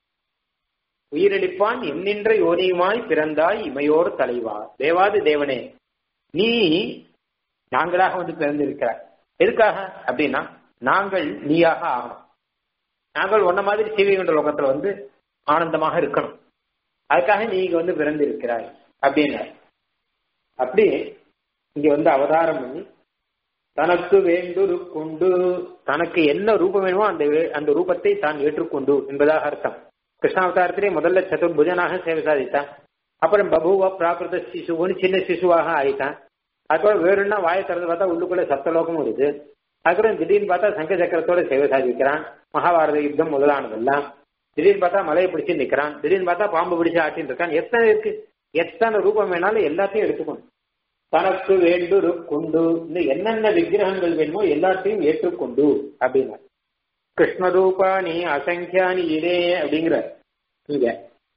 உயிரிழிப்பான் என்னின்ற யோனியுமாய் பிறந்தாய் இமையோர் தலைவா தேவாதி தேவனே நீ நாங்களாக வந்து பிறந்திருக்கிறாய் எதுக்காக அப்படின்னா நாங்கள் நீயாக ஆகணும் நாங்கள் ஒன்ன மாதிரி சீவிகண்ட லோகத்துல வந்து ஆனந்தமாக இருக்கணும் அதுக்காக நீ இங்க வந்து பிறந்திருக்கிறாய் அப்படின்னு அப்படி இங்க வந்து அவதாரம் பண்ணி தனக்கு வேண்டுரு கொண்டு தனக்கு என்ன ரூபம் வேணுமோ அந்த அந்த ரூபத்தை தான் ஏற்றுக்கொண்டு என்பதாக அர்த்தம் கிருஷ்ணாவதாரத்திலே முதல்ல சதுர்புஜனாக சேவை சாதித்தான் அப்புறம் பபுவ பிராகிருத சிசுன்னு சின்ன சிசுவாக ஆயிட்டான் அதுக்கப்புறம் வேறுன்னா வாயை திறந்து பார்த்தா உள்ளுக்குள்ள சப்தலோகமும் இருக்கு அதுக்கப்புறம் திடீர்னு பார்த்தா சங்க சக்கரத்தோட சேவை சாதிக்கிறான் மகாபாரத யுத்தம் முதலானதெல்லாம் திடீர்னு பார்த்தா மலையை பிடிச்சு நிக்கிறான் திடீர்னு பார்த்தா பாம்பு பிடிச்சு ஆட்டின்னு இருக்கான் எத்தனை இருக்கு எத்தனை ரூபம் வேணாலும் எல்லாத்தையும் எடுத்துக்கணும் தனக்கு வேண்டுரு கொண்டு இன்னும் என்னென்ன விக்கிரகங்கள் வேணுமோ எல்லாத்தையும் ஏற்றுக்கொண்டு அப்படின்னா கிருஷ்ணரூபாணி அசங்கியானி இதே அப்படிங்கிற இங்க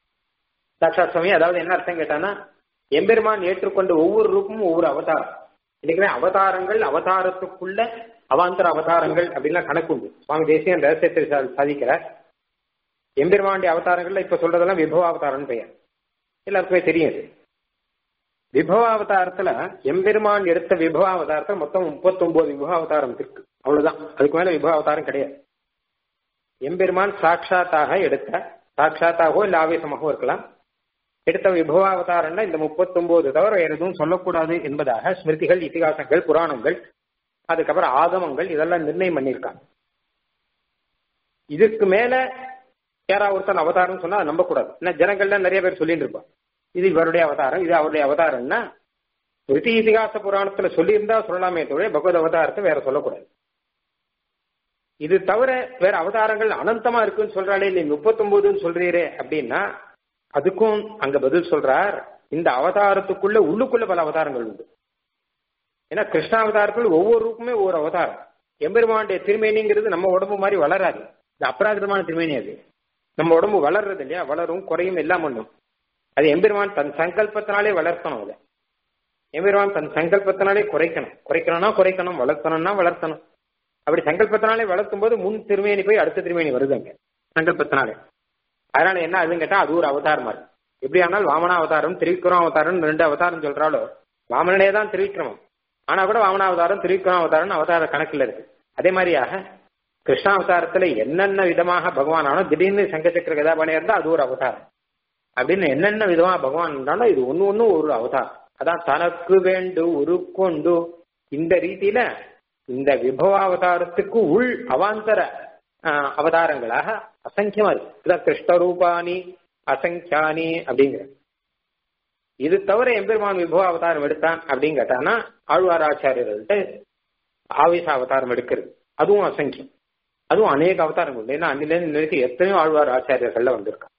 சாட்சா சுவாமி அதாவது என்ன அர்த்தம் கேட்டானா எம்பெருமான் ஏற்றுக்கொண்ட ஒவ்வொரு ரூபமும் ஒவ்வொரு அவதாரம் இன்னைக்குமே அவதாரங்கள் அவதாரத்துக்குள்ள அவாந்தர அவதாரங்கள் அப்படின்லாம் கணக்கு உண்டு சுவாமி தேசியன் ரகசியத்தை சா- சாதிக்கிறார் எம்பெருமானுடைய அவதாரங்கள்ல இப்ப சொல்றதெல்லாம் விபவ அவதாரம்னு பெயர் எல்லாருக்குமே தெரியும் இது விபவ அவதாரத்துல எம்பெருமான் எடுத்த விபவ அவதாரத்துல மொத்தம் முப்பத்தொன்பது விபவ அவதாரம் இருக்கு அவ்வளவுதான் அதுக்கு மேல விபவ அவதாரம் கிடையாது எம்பெருமான் சாட்சாத்தாக எடுத்த சாட்சாத்தாகவோ இல்ல ஆவேசமாகவோ இருக்கலாம் எடுத்த விபவ அவதாரம்னா இந்த முப்பத்தொன்பது தவிர வேற எதுவும் சொல்லக்கூடாது என்பதாக ஸ்மிருதிகள் இதிகாசங்கள் புராணங்கள் அதுக்கப்புறம் ஆகமங்கள் இதெல்லாம் நிர்ணயம் பண்ணியிருக்காங்க இதுக்கு மேல யாராவது ஒருத்தன் அவதாரம் சொன்னா அதை நம்பக்கூடாது ஏன்னா ஜனங்கள்ல நிறைய பேர் சொல்லிட்டு இருப்பான் இது இவருடைய அவதாரம் இது அவருடைய அவதாரம்னா ஸ்மிருதி இதிகாச புராணத்துல சொல்லியிருந்தா சொல்லலாமே தவிர பகவத் அவதாரத்தை வேற சொல்லக்கூடாது இது தவிர வேற அவதாரங்கள் அனந்தமா இருக்குன்னு சொல்றாளே நீ முப்பத்தொன்பதுன்னு சொல்றீரே அப்படின்னா அதுக்கும் அங்க பதில் சொல்றார் இந்த அவதாரத்துக்குள்ள உள்ளுக்குள்ள பல அவதாரங்கள் உண்டு ஏன்னா கிருஷ்ணாவதாரத்தில் ஒவ்வொரு ரூபமே ஒவ்வொரு அவதாரம் எம்பெருமானுடைய திருமேனிங்கிறது நம்ம உடம்பு மாதிரி வளராது இது அபராகிதமான திருமேனி அது நம்ம உடம்பு வளர்றது இல்லையா வளரும் குறையும் எல்லாம் பண்ணும் அது எம்பெருமான் தன் சங்கல்பத்தினாலே வளர்க்கணும் அதை எம்பெருமான் தன் சங்கல்பத்தினாலே குறைக்கணும் குறைக்கணும்னா குறைக்கணும் வளர்த்தணும்னா வளர்த்தணும் அப்படி சங்கல்பத்தினாலே வளர்க்கும் போது முன் திருமேனி போய் அடுத்த திருமேனி வருது அங்க சங்கல்பத்தினாலே அதனால என்ன அதுன்னு கேட்டா அது ஒரு அவதாரமா இருக்கு எப்படி ஆனால் வாமன அவதாரம் திரிவிக்ரம் அவதாரம் ரெண்டு அவதாரம் சொல்றாலோ வாமனனே தான் திரிவிக்ரமம் ஆனா கூட வாமனாவதாரம் திரிவிக்ரம் அவதாரம் அவதார கணக்குல இருக்கு அதே மாதிரியாக கிருஷ்ணாவதாரத்துல என்னென்ன விதமாக பகவான் ஆனோ திடீர்னு சங்கச்சக்கர கதாபாணியா இருந்தா அது ஒரு அவதாரம் அப்படின்னு என்னென்ன விதமா பகவான் இருந்தாலும் இது ஒண்ணு ஒண்ணு ஒரு அவதாரம் அதான் தனக்கு வேண்டு உருக்கொண்டு இந்த ரீதியில இந்த விபவ அவதாரத்துக்கு உள் அவாந்தர ஆஹ், அவதாரங்களாக அசங்கியமா இருக்கு இதான் கிருஷ்ணரூபானி அசங்கியானி அப்படிங்கிற இது தவிர எம்பெருமான் விபவ அவதாரம் எடுத்தான் அப்படின்னு கேட்டானா ஆழ்வார் ஆச்சாரியர்கள்ட்ட ஆவேச அவதாரம் எடுக்கிறது அதுவும் அசங்கியம் அதுவும் அநேக அவதாரங்கள் உண்டு ஏன்னா அன்னிலேருந்து இன்ன வரைக்கும் எத்தனையோ ஆழ்வார் ஆச்சாரியர்கள்ல வந்திருக்கான்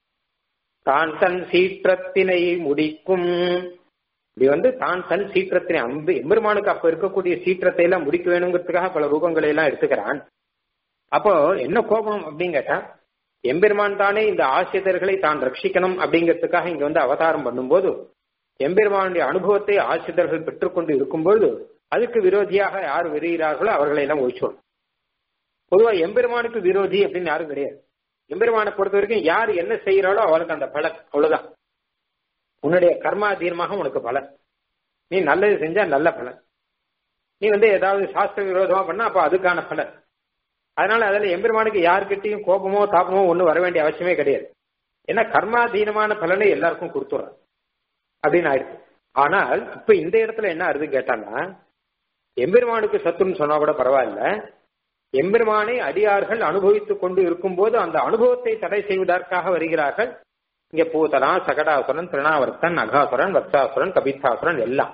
தான் தன் சீற்றத்தினை முடிக்கும் இப்படி வந்து தான் தன் சீற்றத்தினை அம்பு எம்பெருமானுக்கு அப்ப இருக்கக்கூடிய சீற்றத்தை எல்லாம் முடிக்க வேணுங்கிறதுக்காக பல ரூபங்களை எல்லாம் எடுத்துக்கிறான் அப்போ என்ன கோபம் அப்படின்னு கேட்டா எம்பெருமான் தானே இந்த ஆசிரியர்களை தான் ரட்சிக்கணும் அப்படிங்கிறதுக்காக இங்க வந்து அவதாரம் பண்ணும்போது எம்பெருமானுடைய அனுபவத்தை ஆசிரியர்கள் பெற்றுக்கொண்டு இருக்கும்போது அதுக்கு விரோதியாக யார் வருகிறார்களோ அவர்களை எல்லாம் ஒழிச்சோம் பொதுவா எம்பெருமானுக்கு விரோதி அப்படின்னு யாரும் கிடையாது எம்பெருமானை பொறுத்த வரைக்கும் யார் என்ன செய்யறாளோ அவளுக்கு அந்த பலன் அவ்வளவுதான் உன்னுடைய கர்மாதீனமாக உனக்கு பலன் நீ நல்லது செஞ்சா நல்ல பலன் நீ வந்து ஏதாவது சாஸ்திர விரோதமா பண்ணா அப்ப அதுக்கான பலன் அதனால அதுல எம்பெருமானுக்கு யாருக்கிட்டையும் கோபமோ தாபமோ ஒன்றும் வர வேண்டிய அவசியமே கிடையாது ஏன்னா கர்மாதீனமான பலனை எல்லாருக்கும் கொடுத்துறான் அப்படின்னு ஆயிடுச்சு ஆனால் இப்ப இந்த இடத்துல என்ன ஆறுது கேட்டாங்கன்னா எம்பெருமானுக்கு சத்துன்னு சொன்னா கூட பரவாயில்ல எம்பெருமானை அடியார்கள் அனுபவித்துக் கொண்டு இருக்கும்போது அந்த அனுபவத்தை தடை செய்வதற்காக வருகிறார்கள் இங்க பூதனா சகடாசுரன் திருணாவர்த்தன் அகாசுரன் வத்சாசுரன் கபித்தாசுரன் எல்லாம்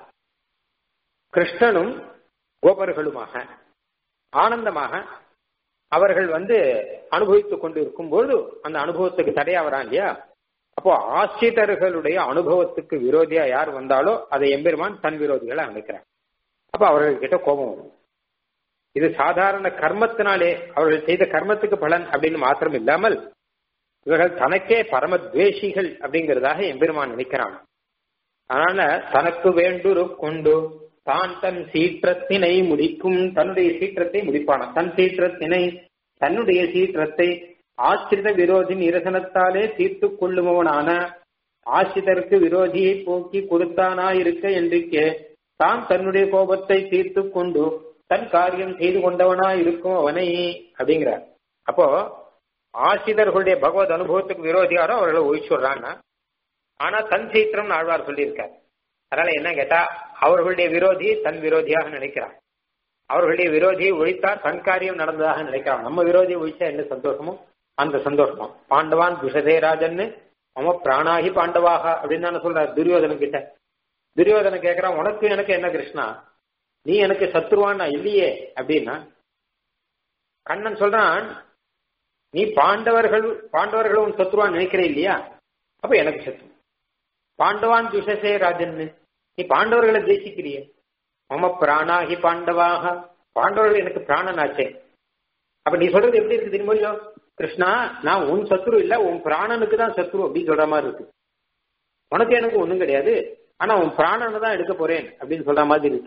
கிருஷ்ணனும் கோபர்களுமாக ஆனந்தமாக அவர்கள் வந்து அனுபவித்துக் கொண்டு இருக்கும்போது அந்த அனுபவத்துக்கு தடையா வரான் இல்லையா அப்போ ஆசிரியர்களுடைய அனுபவத்துக்கு விரோதியா யார் வந்தாலோ அதை எம்பெருமான் தன் விரோதிகளை அமைக்கிறார் அப்ப அவர்கள் கிட்ட கோபம் வரும் இது சாதாரண கர்மத்தினாலே அவர்கள் செய்த கர்மத்துக்கு பலன் அப்படின்னு மாத்திரம் இல்லாமல் இவர்கள் தனக்கே பரம துவேஷிகள் அப்படிங்கிறதாக எம்பெருமான் நினைக்கிறான் அதனால தனக்கு வேண்டுரு கொண்டு தான் தன் சீற்றத்தினை முடிக்கும் தன்னுடைய சீற்றத்தை முடிப்பான தன் சீற்றத்தினை தன்னுடைய சீற்றத்தை ஆசிரித விரோதி நிரசனத்தாலே தீர்த்து கொள்ளுமவனான ஆசிரியருக்கு விரோதியை போக்கி கொடுத்தானா இருக்க என்றிக்கே தான் தன்னுடைய கோபத்தை தீர்த்து கொண்டு தன் காரியம் செய்து கொண்டவனா இருக்கும் அவனை அப்படிங்கிறார் அப்போ ஆசிரியர்களுடைய பகவத் அனுபவத்துக்கு விரோதியாரோ அவர்களை ஒழிச்சுடுறான்னா ஆனா தன் சீற்றம் ஆழ்வார் சொல்லியிருக்கார் அதனால என்ன கேட்டா அவர்களுடைய விரோதி தன் விரோதியாக நினைக்கிறார் அவர்களுடைய விரோதியை ஒழித்தார் தன் காரியம் நடந்ததாக நினைக்கிறான் நம்ம விரோதியை ஒழிச்சா என்ன சந்தோஷமோ அந்த சந்தோஷமா பாண்டவான் துஷதே ராஜன்னு அவன் பிராணாகி பாண்டவாக அப்படின்னு தானே சொல்றார் துரியோதனன் கிட்ட துரியோதனன் கேட்கிறான் உனக்கு எனக்கு என்ன கிருஷ்ணா நீ எனக்கு சத்ருவான் இல்லையே அப்படின்னா கண்ணன் சொல்றான் நீ பாண்டவர்கள் பாண்டவர்கள் உன் சத்ருவான் நினைக்கிற இல்லையா அப்ப எனக்கு சத்ரு பாண்டவான் துஷசே ராஜன்னு நீ பாண்டவர்களை தேசிக்கிறிய மம பிராணாகி பாண்டவாக பாண்டவர்கள் எனக்கு பிராணன் ஆச்சே அப்ப நீ சொல்றது எப்படி இருக்கு தெரியுமோ கிருஷ்ணா நான் உன் சத்ரு இல்ல உன் பிராணனுக்கு தான் சத்ரு அப்படின்னு சொல்ற மாதிரி இருக்கு உனக்கு எனக்கு ஒண்ணும் கிடையாது ஆனா உன் பிராணனை தான் எடுக்க போறேன் அப்படின்னு சொல்ற மாதிரி இருக்கே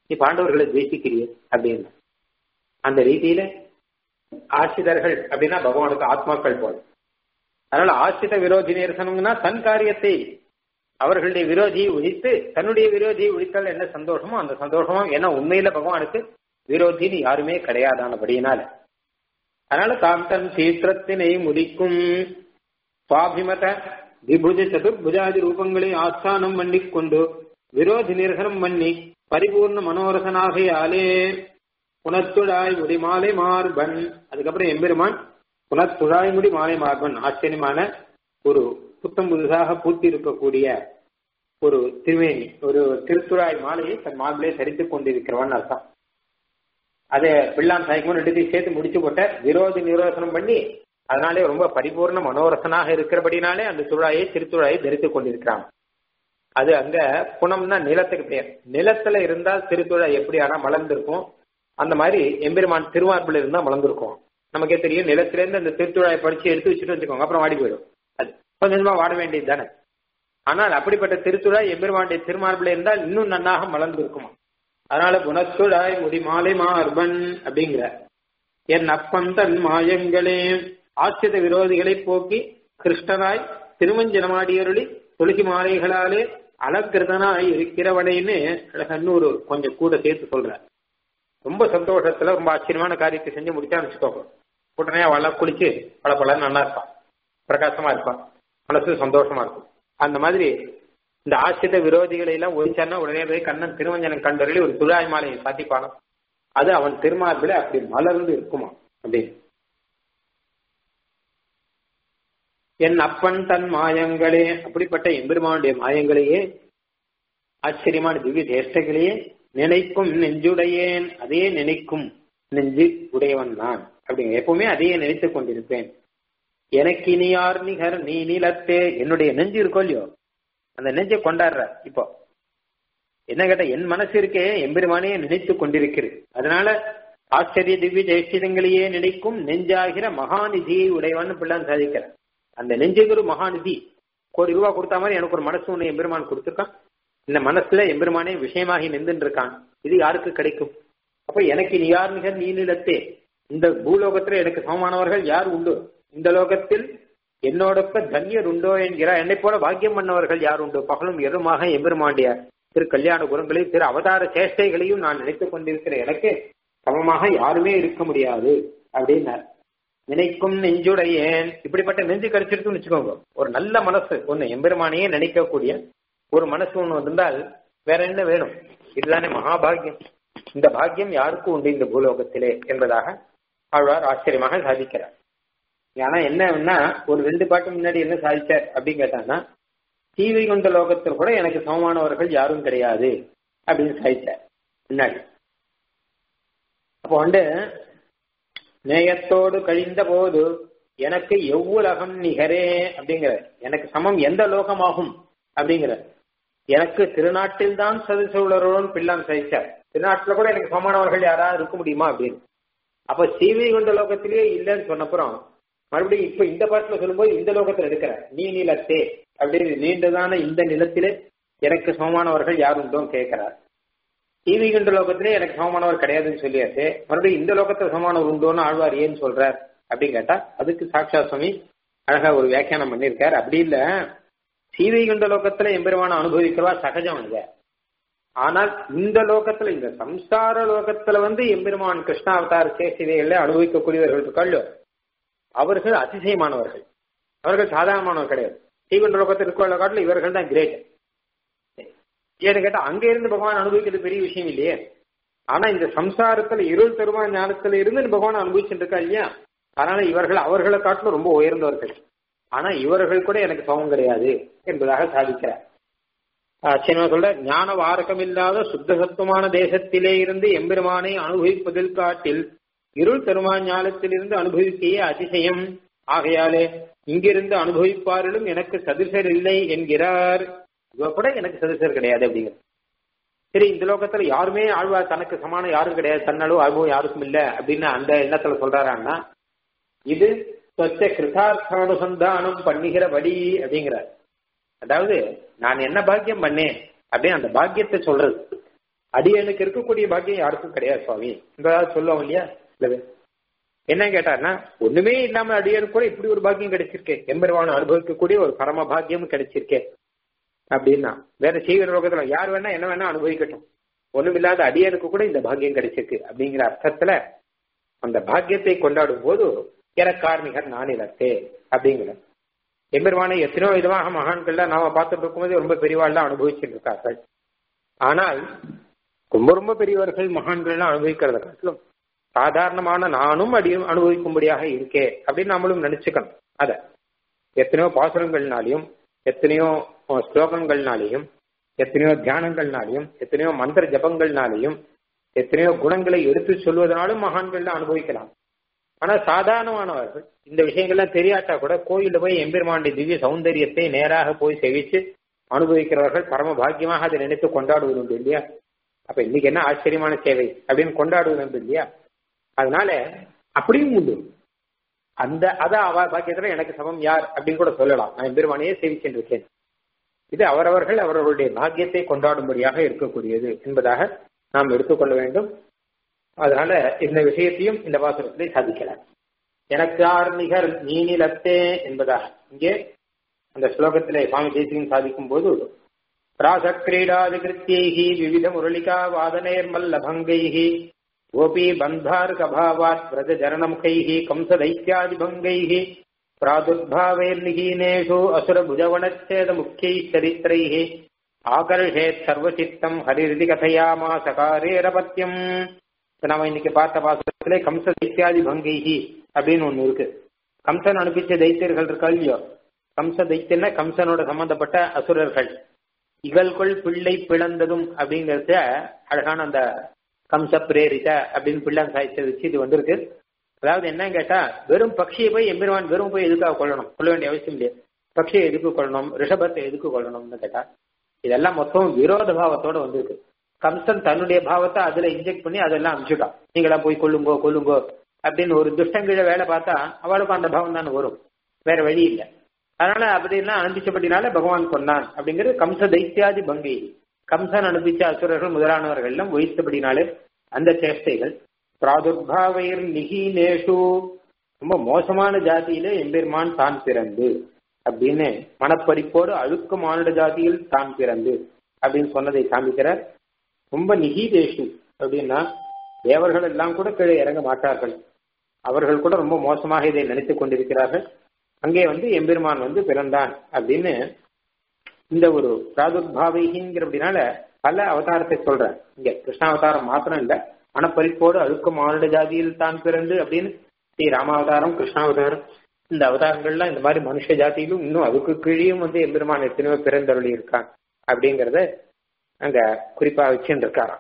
நீ பாண்டவர்களை துவேசிக்கிறியே அப்படின்னு அந்த ரீதியில ஆசிரியர்கள் அப்படின்னா பகவானுக்கு ஆத்மாக்கள் போல அதனால ஆசிரித விரோதி நிரசனம்னா தன் காரியத்தை அவர்களுடைய விரோதியை ஒழித்து தன்னுடைய விரோதியை ஒழித்தால் என்ன சந்தோஷமோ அந்த சந்தோஷமோ ஏன்னா உண்மையில பகவானுக்கு விரோதின்னு யாருமே கிடையாதானபடியினால அதனால தாம் தன் சீற்றத்தினை முடிக்கும் சுவாபிமத விபுஜ சதுர்புஜாதி ரூபங்களை ஆஸ்தானம் பண்ணிக்கொண்டு விரோதி நிரசனம் பண்ணி பரிபூர்ண மனோரசனாகையாலே புனத்துழாய் முடி மாலை மார்பன் அதுக்கப்புறம் எம்பெருமான் புனத்துழாய் முடி மாலை மார்பன் ஆச்சரியமான ஒரு புத்தம் புதுசாக பூத்தி இருக்கக்கூடிய ஒரு திருவேணி ஒரு திருத்துழாய் மாலையை தன் மார்பிலே தரித்துக் கொண்டிருக்கிறவன் அர்த்தம் அதை பிள்ளான் சாய்க்கும் ரெண்டுத்தையும் சேர்த்து முடிச்சு போட்ட விரோதி நிரோசனம் பண்ணி அதனாலே ரொம்ப பரிபூர்ண மனோரசனாக இருக்கிறபடினாலே அந்த துழாயை திருத்துழாயை தரித்துக் கொண்டிருக்கிறான் அது அங்க புனம்னா நிலத்துக்கு பேர் நிலத்துல இருந்தால் திருத்துழாய் எப்படி ஆனா மலர்ந்திருக்கும் அந்த மாதிரி எம்பெருமான் திருவார்பில் இருந்தா மலர்ந்திருக்கும் நமக்கே தெரியும் நிலத்திலேருந்து அந்த திருத்துழாயை படிச்சு எடுத்து வச்சுட்டு வச்சுக்கோங்க அப்புறம் வாடி போயிடும் அது கொஞ்சமா வாட வேண்டியது தானே ஆனால் அப்படிப்பட்ட திருத்துழாய் எம்பெருமானுடைய திருமார்பில் இருந்தால் இன்னும் நன்னாக மலர்ந்திருக்குமா அதனால குணத்துழாய் முடி மாலை மார்பன் அப்படிங்கிற என் அப்பன் தன் மாயங்களே ஆசிரித விரோதிகளை போக்கி கிருஷ்ணராய் திருமஞ்சனமாடியருளி துளசி மாலைகளாலே அலங்கிருதனாய் இருக்கிறவனைன்னு அழகன்னூறு கொஞ்சம் கூட சேர்த்து சொல்ற ரொம்ப சந்தோஷத்துல ரொம்ப ஆச்சரியமான காரியத்தை செஞ்சு முடிச்சான்னு வச்சுக்கோங்க உடனே அவள குளிச்சு பல பல நல்லா இருப்பான் பிரகாசமா இருப்பான் மனசு சந்தோஷமா இருக்கும் அந்த மாதிரி இந்த ஆசிரித விரோதிகளை எல்லாம் ஒழிச்சான்னா உடனே போய் கண்ணன் திருவஞ்சனம் கண்டறில் ஒரு துழாய் மாலையை சாத்திப்பானோ அது அவன் திருமார்பில அப்படி மலர்ந்து இருக்குமா அப்படின்னு என் அப்பன் தன் மாயங்களே அப்படிப்பட்ட எம்பெருமானுடைய மாயங்களையே ஆச்சரியமான திவ்ய தேஷ்டைகளையே நினைக்கும் நெஞ்சுடையேன் அதே நினைக்கும் நெஞ்சு உடையவன் நான் அப்படிங்க எப்பவுமே அதையே நினைத்துக் கொண்டிருப்பேன் எனக்கு இனியார் நிகர் நீ நிலத்தே என்னுடைய நெஞ்சு இருக்கோ இல்லையோ அந்த நெஞ்சை கொண்டாடுற இப்போ என்ன கேட்ட என் மனசு இருக்கே எம்பெருமானே நினைத்துக் கொண்டிருக்கிறது அதனால ஆச்சரிய திவ்ய ஜெயசிதங்களையே நினைக்கும் நெஞ்சாகிற மகாநிதியை உடையவன் பிள்ளான் சாதிக்கிற அந்த நெஞ்சுக்கு ஒரு மகாநிதி கோடி ரூபாய் கொடுத்த மாதிரி எனக்கு ஒரு மனசு ஒண்ணு எம்பெருமான் கொடுத்துருக்கான் இந்த மனசுல எம்பெருமானே விஷயமாகி நின்றுட்டு இருக்கான் இது யாருக்கு கிடைக்கும் அப்ப எனக்கு நீ யார் நிகர் நீ நிலத்தே இந்த பூலோகத்துல எனக்கு சமமானவர்கள் யார் உண்டு இந்த லோகத்தில் என்னோடப்ப தன்யர் உண்டோ என்கிறார் என்னை போல பாக்கியம் பண்ணவர்கள் யார் உண்டு பகலும் எருமாக எம்பெருமாண்டிய திரு கல்யாண குணங்களையும் திரு அவதார சேஷ்டைகளையும் நான் நினைத்துக் கொண்டிருக்கிற எனக்கு சமமாக யாருமே இருக்க முடியாது அப்படின்னார் நினைக்கும் நெஞ்சுடையேன் இப்படிப்பட்ட நெஞ்சு கிடைச்சிருக்குன்னு வச்சுக்கோங்க ஒரு நல்ல மனசு ஒண்ணு எம்பெருமானையே நினைக்கக்கூடிய ஒரு மனசு ஒண்ணு இருந்தால் வேற என்ன வேணும் இதுதானே மகாபாகியம் இந்த பாக்கியம் யாருக்கும் உண்டு இந்த பூலோகத்திலே என்பதாக ஆழ்வார் ஆச்சரியமாக சாதிக்கிறார் ஆனா என்னன்னா ஒரு ரெண்டு பாட்டு முன்னாடி என்ன சாதிச்சார் அப்படின்னு கேட்டாங்கன்னா தீவை கொண்ட லோகத்தில் கூட எனக்கு சமமானவர்கள் யாரும் கிடையாது அப்படின்னு சாதிச்சார் முன்னாடி அப்போ வந்து நேயத்தோடு கழிந்த போது எனக்கு எவ்வுலகம் நிகரே அப்படிங்கிற எனக்கு சமம் எந்த லோகமாகும் அப்படிங்கிற எனக்கு திருநாட்டில் தான் சதுசூழரோடு பிள்ளான் சகிச்சார் திருநாட்டில் கூட எனக்கு சமமானவர்கள் யாராவது இருக்க முடியுமா அப்படின்னு அப்ப சீவை கொண்ட லோகத்திலேயே இல்லைன்னு சொன்னப்புறம் மறுபடியும் இப்ப இந்த பாட்டுல சொல்லும்போது இந்த லோகத்துல இருக்கிற நீ நிலத்தே அப்படின்னு நீண்டதான இந்த நிலத்திலே எனக்கு சமமானவர்கள் யார் உண்டோன்னு கேட்கிறார் ஈவி கண்ட லோகத்திலே எனக்கு சமமானவர் கிடையாதுன்னு சொல்லியாச்சு மறுபடியும் இந்த லோகத்துல சமமானவர் உண்டோன்னு ஆழ்வார் ஏன்னு சொல்றார் அப்படின்னு கேட்டா அதுக்கு சாட்சா சுவாமி அழகா ஒரு வியாக்கியானம் பண்ணியிருக்காரு அப்படி இல்ல சீவை கண்ட லோகத்துல எம்பெருமான அனுபவிக்கிறவா சகஜம் இல்ல ஆனால் இந்த லோகத்துல இந்த சம்சார லோகத்துல வந்து எம்பெருமான் கிருஷ்ணாவதார சேசிதைகள்ல அனுபவிக்கக்கூடியவர்கள் இருக்காள் அவர்கள் அதிசயமானவர்கள் அவர்கள் சாதாரணமானவர் கிடையாது ஸ்ரீகண்ட லோகத்தில் இருக்கிற காட்டில் இவர்கள் தான் கிரேட் ஏன்னு கேட்டா அங்க இருந்து பகவான் அனுபவிக்கிறது பெரிய விஷயம் இல்லையே ஆனா இந்த சம்சாரத்துல இருள் தருமா ஞானத்துல இருந்து பகவான் அனுபவிச்சுட்டு இருக்கா இல்லையா அதனால இவர்கள் அவர்களை காட்டிலும் ரொம்ப உயர்ந்தவர்கள் ஆனா இவர்கள் கூட எனக்கு சமம் கிடையாது என்பதாக சாதிக்கிறார் சின்ன சொல்ற ஞான வாரகம் இல்லாத சுத்த சத்துவமான தேசத்திலே இருந்து எம்பெருமானை அனுபவிப்பதில் காட்டில் இருள் தருமா ஞானத்திலிருந்து அனுபவிக்கையே அதிசயம் ஆகையாலே இங்கிருந்து அனுபவிப்பாரிலும் எனக்கு சதுசர் இல்லை என்கிறார் இவ கூட எனக்கு சதுசர் கிடையாது அப்படிங்கிற சரி இந்த லோகத்துல யாருமே ஆழ்வார் தனக்கு சமான யாரும் கிடையாது தன்னளவு அனுபவம் யாருக்கும் இல்ல அப்படின்னு அந்த எண்ணத்துல சொல்றாரான்னா இது சொச்ச கிருதார்த்தானுசந்தானம் பண்ணுகிறபடி அப்படிங்கிறார் அதாவது நான் என்ன பாக்கியம் பண்ணேன் அப்படின்னு அந்த பாக்கியத்தை சொல்றது அடியனுக்கு இருக்கக்கூடிய பாக்கியம் யாருக்கும் கிடையாது சுவாமி என்பதாவது சொல்லுவோம் இல்லையா இல்லது என்ன கேட்டார்னா ஒண்ணுமே இல்லாம அடியனுக்கு கூட இப்படி ஒரு பாக்கியம் கிடைச்சிருக்கே எம்பெருவான அனுபவிக்கக்கூடிய ஒரு பரம பாக்கியமும் கிடைச்சிருக்கே அப்படின்னா வேற செய்கிற லோகத்துல யார் வேணா என்ன வேணா அனுபவிக்கட்டும் ஒண்ணுமில்லாத அடியனுக்கு கூட இந்த பாக்கியம் கிடைச்சிருக்கு அப்படிங்கிற அர்த்தத்துல அந்த பாக்கியத்தை கொண்டாடும் போது இறக்கார்மிகர் நானிலத்தே அப்படிங்கிற எம்பெருமானை எத்தனையோ விதமாக மகான்கள்ல நாம பார்த்துட்டு இருக்கும்போது ரொம்ப பெரியவாள்லாம் அனுபவிச்சுட்டு இருக்கார்கள் ஆனால் ரொம்ப ரொம்ப பெரியவர்கள் மகான்கள்லாம் அனுபவிக்கிறத காட்டிலும் சாதாரணமான நானும் அடியும் அனுபவிக்கும்படியாக இருக்கே அப்படின்னு நம்மளும் நினைச்சுக்கணும் அத எத்தனையோ பாசுரங்கள்னாலையும் எத்தனையோ ஸ்லோகங்கள்னாலையும் எத்தனையோ தியானங்கள்னாலையும் எத்தனையோ மந்திர ஜபங்கள்னாலையும் எத்தனையோ குணங்களை எடுத்து சொல்வதனாலும் மகான்கள் அனுபவிக்கலாம் ஆனா சாதாரணமானவர்கள் இந்த விஷயங்கள்லாம் தெரியாட்டா கூட கோயில்ல போய் எம்பெருமாண்டி திவ்ய சௌந்தரியத்தை நேராக போய் செவிச்சு அனுபவிக்கிறவர்கள் பரம பாக்கியமாக அதை நினைத்து கொண்டாடுவது உண்டு இல்லையா அப்ப இன்னைக்கு என்ன ஆச்சரியமான சேவை அப்படின்னு கொண்டாடுவது உண்டு இல்லையா அதனால அப்படியும் உண்டு அந்த அத அவ பாக்கியத்துல எனக்கு சமம் யார் அப்படின்னு கூட சொல்லலாம் நான் எம்பெருமானையே சேவிச்சென்றிருக்கேன் இது அவரவர்கள் அவர்களுடைய பாக்கியத்தை கொண்டாடும்படியாக இருக்கக்கூடியது என்பதாக நாம் எடுத்துக்கொள்ள வேண்டும் அதனால இந்த விஷயத்தையும் இந்த வாசகத்திலே சாதிக்கலாம் எனக்கு ஆர் நிகர் நீனிலத்தே என்பதாக இங்கே அந்த ஸ்லோகத்திலே சுவாமி தேசியம் சாதிக்கும் போது பிராசக்ரீடாதிகிருத்தியை விவித முரளிகா வாதனேர் மல்லபங்கைஹி கோபி பந்தார்கபாவாத் பிரஜ ஜரணமுகைः கம்சதைத்யாதிபங்கைः प्रादुर्भावैर्निहीनेषु असुरभुजवनच्छेदमुख्यैः चरित्रैः ஆகர்ஷேத் சர்வசித்தம் ஹரிரிதி கதையாமா சகாரேரபத்தியம் நாம இன்னைக்கு பார்த்த பாசத்திலே கம்ச தைத்தியாதி பங்கைஹி அப்படின்னு ஒண்ணு இருக்கு கம்சன் அனுப்பிச்ச தைத்தியர்கள் இருக்கா இல்லையோ கம்ச தைத்தியன்னா கம்சனோட சம்பந்தப்பட்ட அசுரர்கள் இகழ்கொள் பிள்ளை பிளந்ததும் அப்படிங்கறத அழகான அந்த கம்ச பிரேரித அப்படின்னு பிள்ளை சாய்ச்ச வச்சு இது வந்திருக்கு அதாவது என்ன கேட்டா வெறும் பக்ஷியை போய் எம்பெருமான் வெறும் போய் எதுக்காக கொள்ளணும் கொள்ள வேண்டிய அவசியம் இல்லையா பக்ஷியை எதுக்கு கொள்ளணும் ரிஷபத்தை எதுக்கு கொள்ளணும்னு கேட்டா இதெல்லாம் மொத்தம் விரோத பாவத்தோட வந்திருக்கு கம்சன் தன்னுடைய பாவத்தை அதுல இன்ஜெக்ட் பண்ணி அதெல்லாம் அனுப்பிச்சுட்டான் நீங்களா போய் கொள்ளுங்கோ கொள்ளுங்கோ அப்படின்னு ஒரு துஷ்டங்கிழ வேலை பார்த்தா அவளுக்கும் அந்த பாவம் தானே வரும் வேற வழி இல்லை அதனால அப்படிலாம் அனுப்பிச்சபடினால பகவான் கொண்டான் அப்படிங்கிறது கம்ச தைத்தியாதி பங்கை கம்சன் அனுப்பிச்ச அசுரர்கள் முதலானவர்கள் எல்லாம் ஒழித்தபடினாலே அந்த சேஷ்டைகள் பிராதுர்பாவைர் நிகீனேஷு ரொம்ப மோசமான ஜாதியிலே எம்பெருமான் தான் பிறந்து அப்படின்னு மனப்பறிப்போடு அழுக்கு மானுட ஜாதியில் தான் பிறந்து அப்படின்னு சொன்னதை காமிக்கிறார் ரொம்ப நிகீதேஷு அப்படின்னா தேவர்கள் எல்லாம் கூட கீழே இறங்க மாட்டார்கள் அவர்கள் கூட ரொம்ப மோசமாக இதை நினைத்துக் கொண்டிருக்கிறார்கள் அங்கே வந்து எம்பெருமான் வந்து பிறந்தான் அப்படின்னு இந்த ஒரு பிராதுர்பாவைகிங்கிறபடினால பல அவதாரத்தை சொல்ற இங்க கிருஷ்ணாவதாரம் மாத்திரம் இல்ல மனப்பறிப்போடு அழுக்கு மானுட ஜாதியில் தான் பிறந்து அப்படின்னு ஸ்ரீ ராமாவதாரம் கிருஷ்ணாவதாரம் இந்த அவதாரங்கள்லாம் இந்த மாதிரி மனுஷ ஜாதியிலும் இன்னும் அதுக்கு கீழேயும் வந்து எம்பெருமான் எத்தனையோ பிறந்தருளி இருக்கான் அப்படிங்கறத அங்க குறிப்பா வச்சுட்டு இருக்காராம்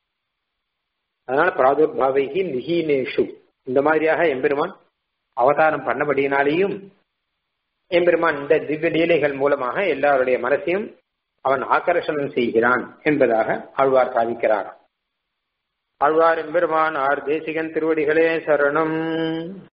அதனால பிராதுர்பாவைகி நிகீனேஷு இந்த மாதிரியாக எம்பெருமான் அவதாரம் பண்ணபடியினாலேயும் எம்பெருமான் இந்த திவ்ய லீலைகள் மூலமாக எல்லாருடைய மனசையும் அவன் ஆக்கர்ஷணம் செய்கிறான் என்பதாக ஆழ்வார் சாதிக்கிறாராம் ஆழ்வார் எம்பெருமான் ஆர் தேசிகன் திருவடிகளே சரணம்